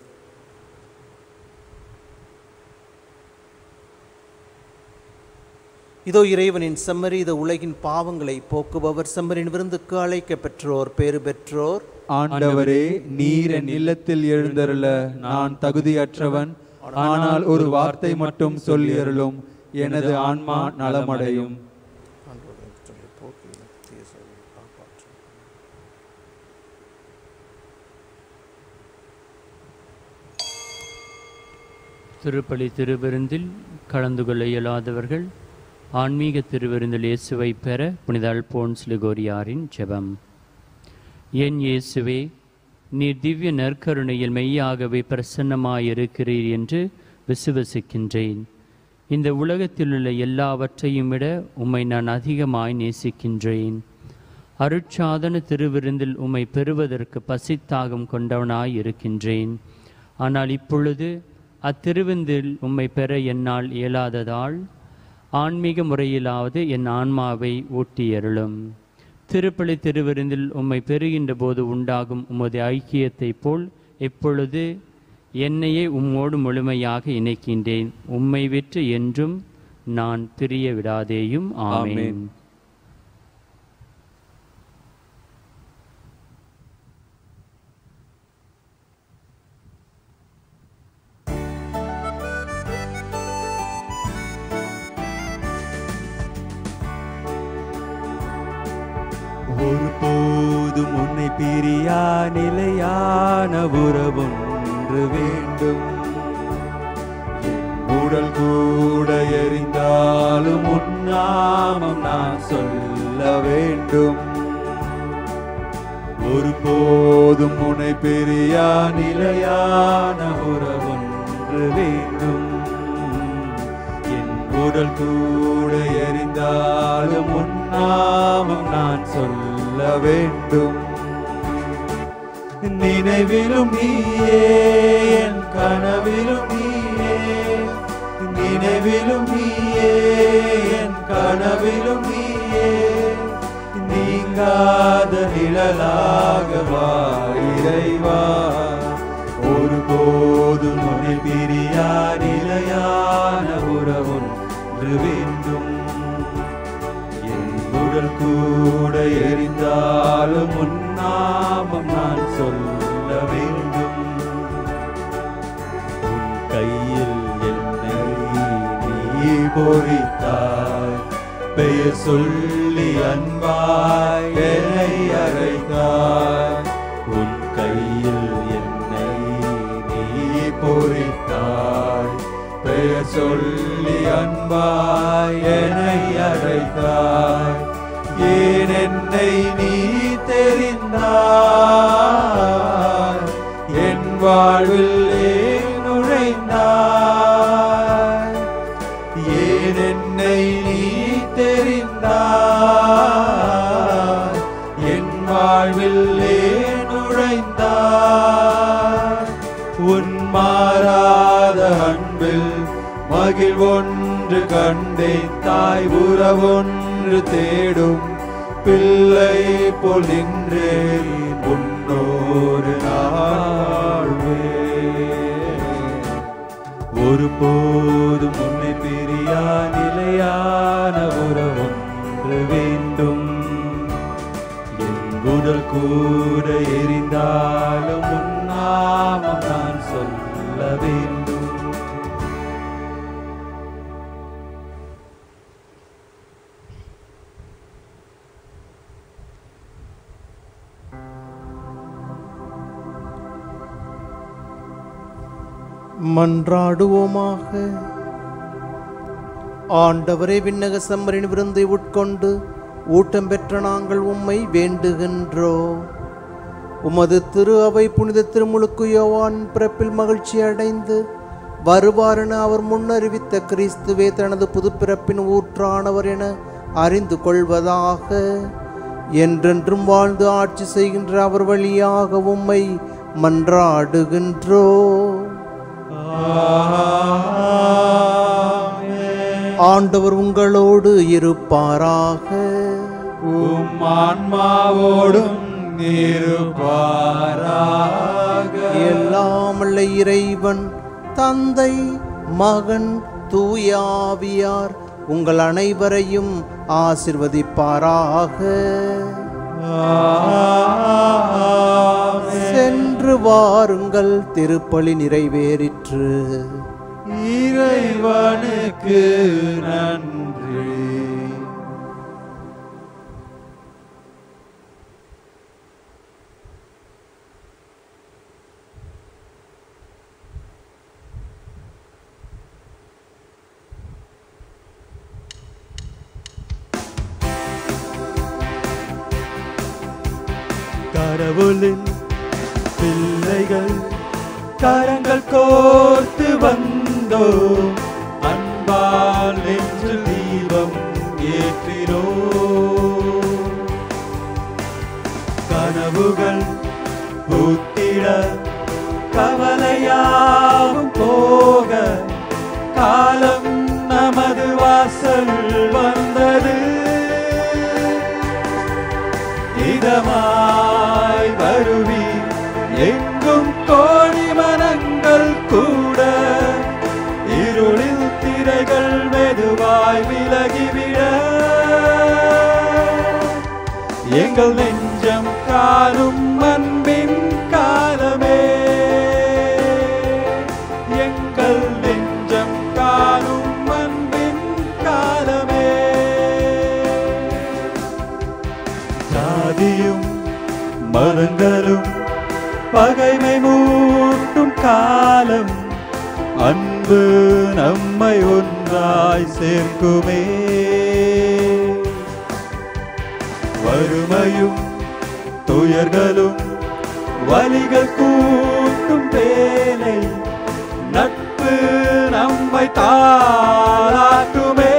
இதோ இறைவனின் செம்மறி இதோ உலகின் பாவங்களை போக்குபவர் செம்மரின் விருந்துக்கு அழைக்க பெற்றோர் பேறு பெற்றோர் ஆண்டவரே நீர் என் இல்லத்தில் எழுந்தருள நான் தகுதியற்றவன் ஆனால் ஒரு வார்த்தை மட்டும் சொல்லியருளும் எனது ஆன்மா நலமடையும் திருப்பலி திருவிருந்தில் கலந்து கொள்ள இயலாதவர்கள் ஆன்மீக திருவிருந்தில் இயேசுவை பெற புனித அல்போன்ஸ் லிகோரியாரின் ஜெபம் என் இயேசுவே நீர் திவ்ய நற்கருணையில் மெய்யாகவே பிரசன்னமாயிருக்கிறீர் என்று விசுவசிக்கின்றேன் இந்த உலகத்தில் உள்ள எல்லாவற்றையும் விட உம்மை நான் அதிகமாய் நேசிக்கின்றேன் அருட்சாதன திருவிருந்தில் உம்மை பெறுவதற்கு பசித்தாகம் கொண்டவனாய் இருக்கின்றேன் ஆனால் இப்பொழுது அத்திருவிருந்தில் உம்மை பெற என்னால் இயலாததால் ஆன்மீக முறையிலாவது என் ஆன்மாவை ஊட்டியருளும் திருப்பலி திருவிருந்தில் உம்மை பெறுகின்ற போது உண்டாகும் உமது ஐக்கியத்தைப் போல் எப்பொழுது என்னையே உம்மோடு முழுமையாக இணைக்கின்றேன் உம்மை விற்று என்றும் நான் பிரிய விடாதேயும் ஆமென் ஒருபோதும் உன்னை பிரியா நிலையான உறவொன்று வேண்டும் என் உடல் கூட எரிந்தாலும் உன்னாமம் நான் சொல்ல வேண்டும் ஒருபோதும் உன்னை பிரியா நிலையான உறவொன்று வேண்டும் உடல் கூட எரிந்தாலும் உன் நாமம் நான் சொல்ல வேண்டும் நினைவிலும் நீயே என் கனவிலும் நீயே நினைவிலும் நீயே என் கனவிலும் நீயே நீங்காத நிழலாக வா இறைவா ஒருபோதும் உன்னை பிரியா நிலையான உறவொன்று வேண்டும் என் உடல் கூட எரிந்தாலும் உன் நாமம் நான் சொல்ல வேண்டும் உன் கையில் என்னை நீ பொறித்தாய் பெயர் சொல்லி அன்பாய் என்னை அழைத்தாய் உன் கையில் என்னை நீ பொறித்தாய் பெயர் சொல்லி அன்பாய் என்னை அழைத்தாய் ஏன் என்னை நீ தெரிந்தாய் என் வாழ்வில் ஏன் நுழைந்தாய் ஏன் என்னை நீ தெரிந்தாய் என் வாழ்வில் ஏன் நுழைந்தாய் உன் மாறாத அன்பில் மகிழ்வொன்று கண்டேன் தாய் உறவொன்று தேடும் பிள்ளை போல் நின்றேன் உன்னோரு நாள்வே ஒருபோதும் உன்னை பிரியா நிலையான உறவொன்று வேண்டும் என் உடல் கூட எரிந்தாலும் உன் நாமம் நான் சொல்ல வேண்டும் மன்றாடுவோமாக ஆண்டவரே விண்ணக சம்மரின் விருந்தை உட்கொண்டு ஊட்டம் பெற்ற நாங்கள் உம்மை வேண்டுகின்றோ உமது திரு அவை புனித திருமுழுக்கு யோவான் பிறப்பில் மகிழ்ச்சி அடைந்து வருவாரென அவர் முன்னறிவித்த கிறிஸ்துவே தனது புதுப்பிறப்பின் ஊற்றானவர் என அறிந்து கொள்வதாக என்றென்றும் வாழ்ந்து ஆட்சி செய்கின்ற அவர் வழியாக உம்மை மன்றாடுகின்றோ ஆண்டவர் உங்களோடு இருப்பாராக உம் ஆன்மாவோடும் இருப்பாராக எல்லாமல்ல இறைவன் தந்தை மகன் தூயாவியார் உங்கள் அனைவரையும் ஆசிர்வதிப்பாராக சென்று வாருங்கள் திருப்பலி நிறைவேறிற்று இறைவனுக்கு நன்றி கடவுளின் பிள்ளைகள் கரங்கள் கோர்த்து வந்தோ அன்பால் நெஞ்சு தீபம் ஏற்றினோ கனவுகள் பூத்திட கவலையாவும் போக காலம் நமது வாசல் வந்தது இதமாய் வருவி எங்கும் கோடி மனங்கள் கூட இருளில் திரைகள் மெதுவாய் விலகிவிட எங்கள் நெஞ்சம் காணும் அன்பின் காலமே எங்கள் நெஞ்சம் காணும் அன்பின் காலமே ஜாதியும் மதங்களும் பகைமை மூட்டும் காலம் அன்பு நம்மை ஒன்றாய் சேர்க்குமே வறுமையும் துயர்களும் வலிகள் கூட்டும் வேலை நட்பு நம்மை தாளாட்டுமே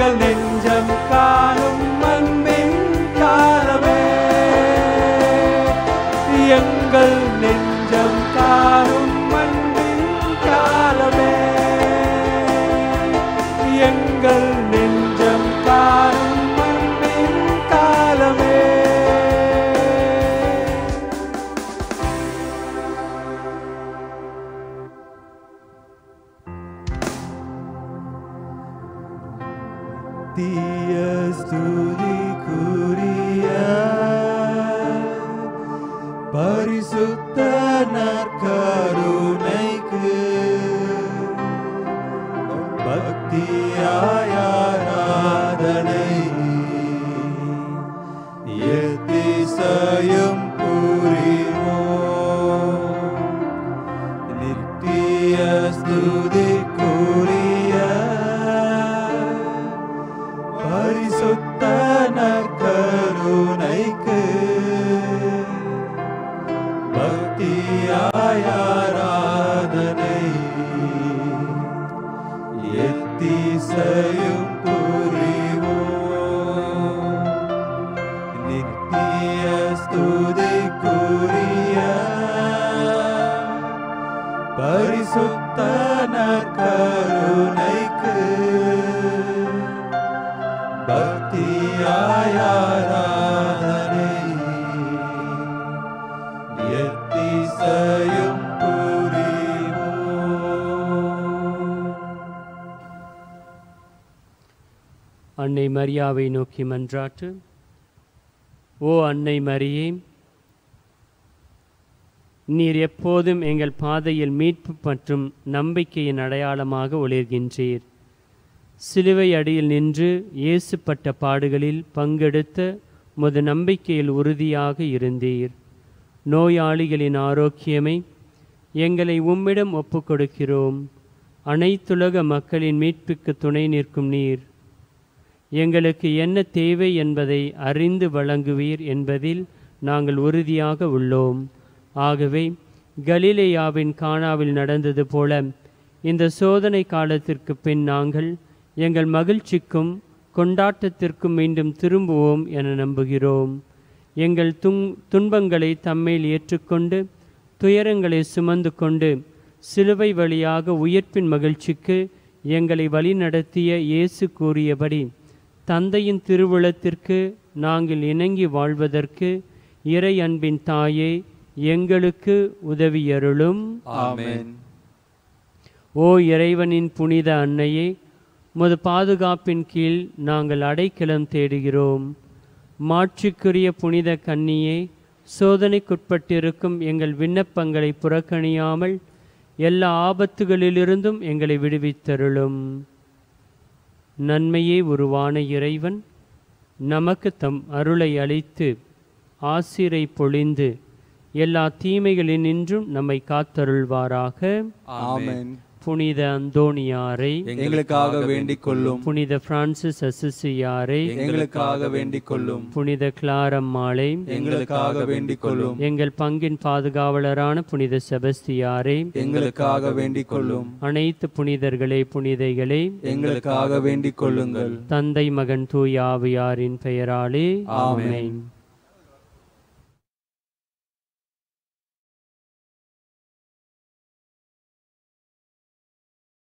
எங்கள் நெஞ்சம் காணும் அன்பின் காலமே எங்கள் நெஞ்சம் காணும் அன்பின் காலமே எங்கள் நெஞ்சம் காணும் அன்பின் காலமே தீய ஸ்துதிக்குரிய பரிசுத்த நற்கருணைக்கு பக்தியாயாராதனை எத்திசையும் புரிவோம் நித்திய ஸ்துதிக்குரிய பரிசுத்த நற்கருணைக்கு பக்தியாயாராதனை எத்திசையும் புரிவோம் நித்திய ஸ்துதிக்குரிய பரிசுத்த நற்கருணைக்கு பக்தியாயாராதனை எத்திசையும் புரிவோம் அன்னை மரியாவை நோக்கி மன்றாட்டு ஓ அன்னை மரியே நீர் எப்போதும் எங்கள் பாதையில் மீட்பு மற்றும் நம்பிக்கையின் அடையாளமாக ஒளிர்கின்றீர் சிலுவை அடியில் நின்று இயேசுப்பட்ட பாடுகளில் பங்கெடுத்த முது நம்பிக்கையில் உறுதியாக இருந்தீர் நோயாளிகளின் ஆரோக்கியமை எங்களை உம்மிடம் ஒப்புக்கொடுக்கிறோம் அனைத்துலக மக்களின் மீட்புக்கு துணை நிற்கும் நீர் எங்களுக்கு என்ன தேவை என்பதை அறிந்து வழங்குவீர் என்பதில் நாங்கள் உறுதியாக உள்ளோம் ஆகவே கலிலேயாவின் கானாவில் நடந்தது போல இந்த சோதனை காலத்திற்கு பின் நாங்கள் எங்கள் மகிழ்ச்சிக்கும் கொண்டாட்டத்திற்கும் மீண்டும் திரும்புவோம் என நம்புகிறோம் எங்கள் துன் துன்பங்களை தம்மேல் ஏற்றுக்கொண்டு துயரங்களை சுமந்து கொண்டு சிலுவை வழியாக உயிர்ப்பின் மகிழ்ச்சிக்கு எங்களை வழிநடத்திய இயேசு கூறியபடி தந்தையின் திருவுளத்திற்கு நாங்கள் இணங்கி வாழ்வதற்கு இறை அன்பின் தாயே எங்களுக்கு உதவியருளும் ஆமென் ஓ இறைவனின் புனித அன்னையே உமது பாதுகாப்பின் கீழ் நாங்கள் அடைக்கலம் தேடுகிறோம் மாட்சிக்குரிய புனித கன்னியே சோதனைக்குட்பட்டிருக்கும் எங்கள் விண்ணப்பங்களை புறக்கணியாமல் எல்லா ஆபத்துகளிலிருந்தும் எங்களை விடுவித்தருளும் நன்மையே உருவான இறைவன் நமக்கு தம் அருளை அளித்து ஆசிரை பொழிந்து எல்லா தீமைகளினின்றும் நம்மை காத்தருள்வாராக ஆமென் புனித அந்தோணியாரை எங்களுக்காக வேண்டிக் கொள்ளும் புனித பிரான்சிஸ் அசிசியாரை எங்களுக்காக வேண்டிக் கொள்ளும் புனித கிளாரம்மாளை எங்களுக்காக வேண்டிக் கொள்ளும் எங்கள் பங்கின் பாதுகாவலரான புனித செபஸ்தியாரை எங்களுக்காக வேண்டிக் கொள்ளும் அனைத்து புனிதர்களே புனிதைகளே எங்களுக்காக வேண்டிக் கொள்ளுங்கள் தந்தை மகன் தூய் ஆவியாரின் பெயராலே ஆமென். ஆமென்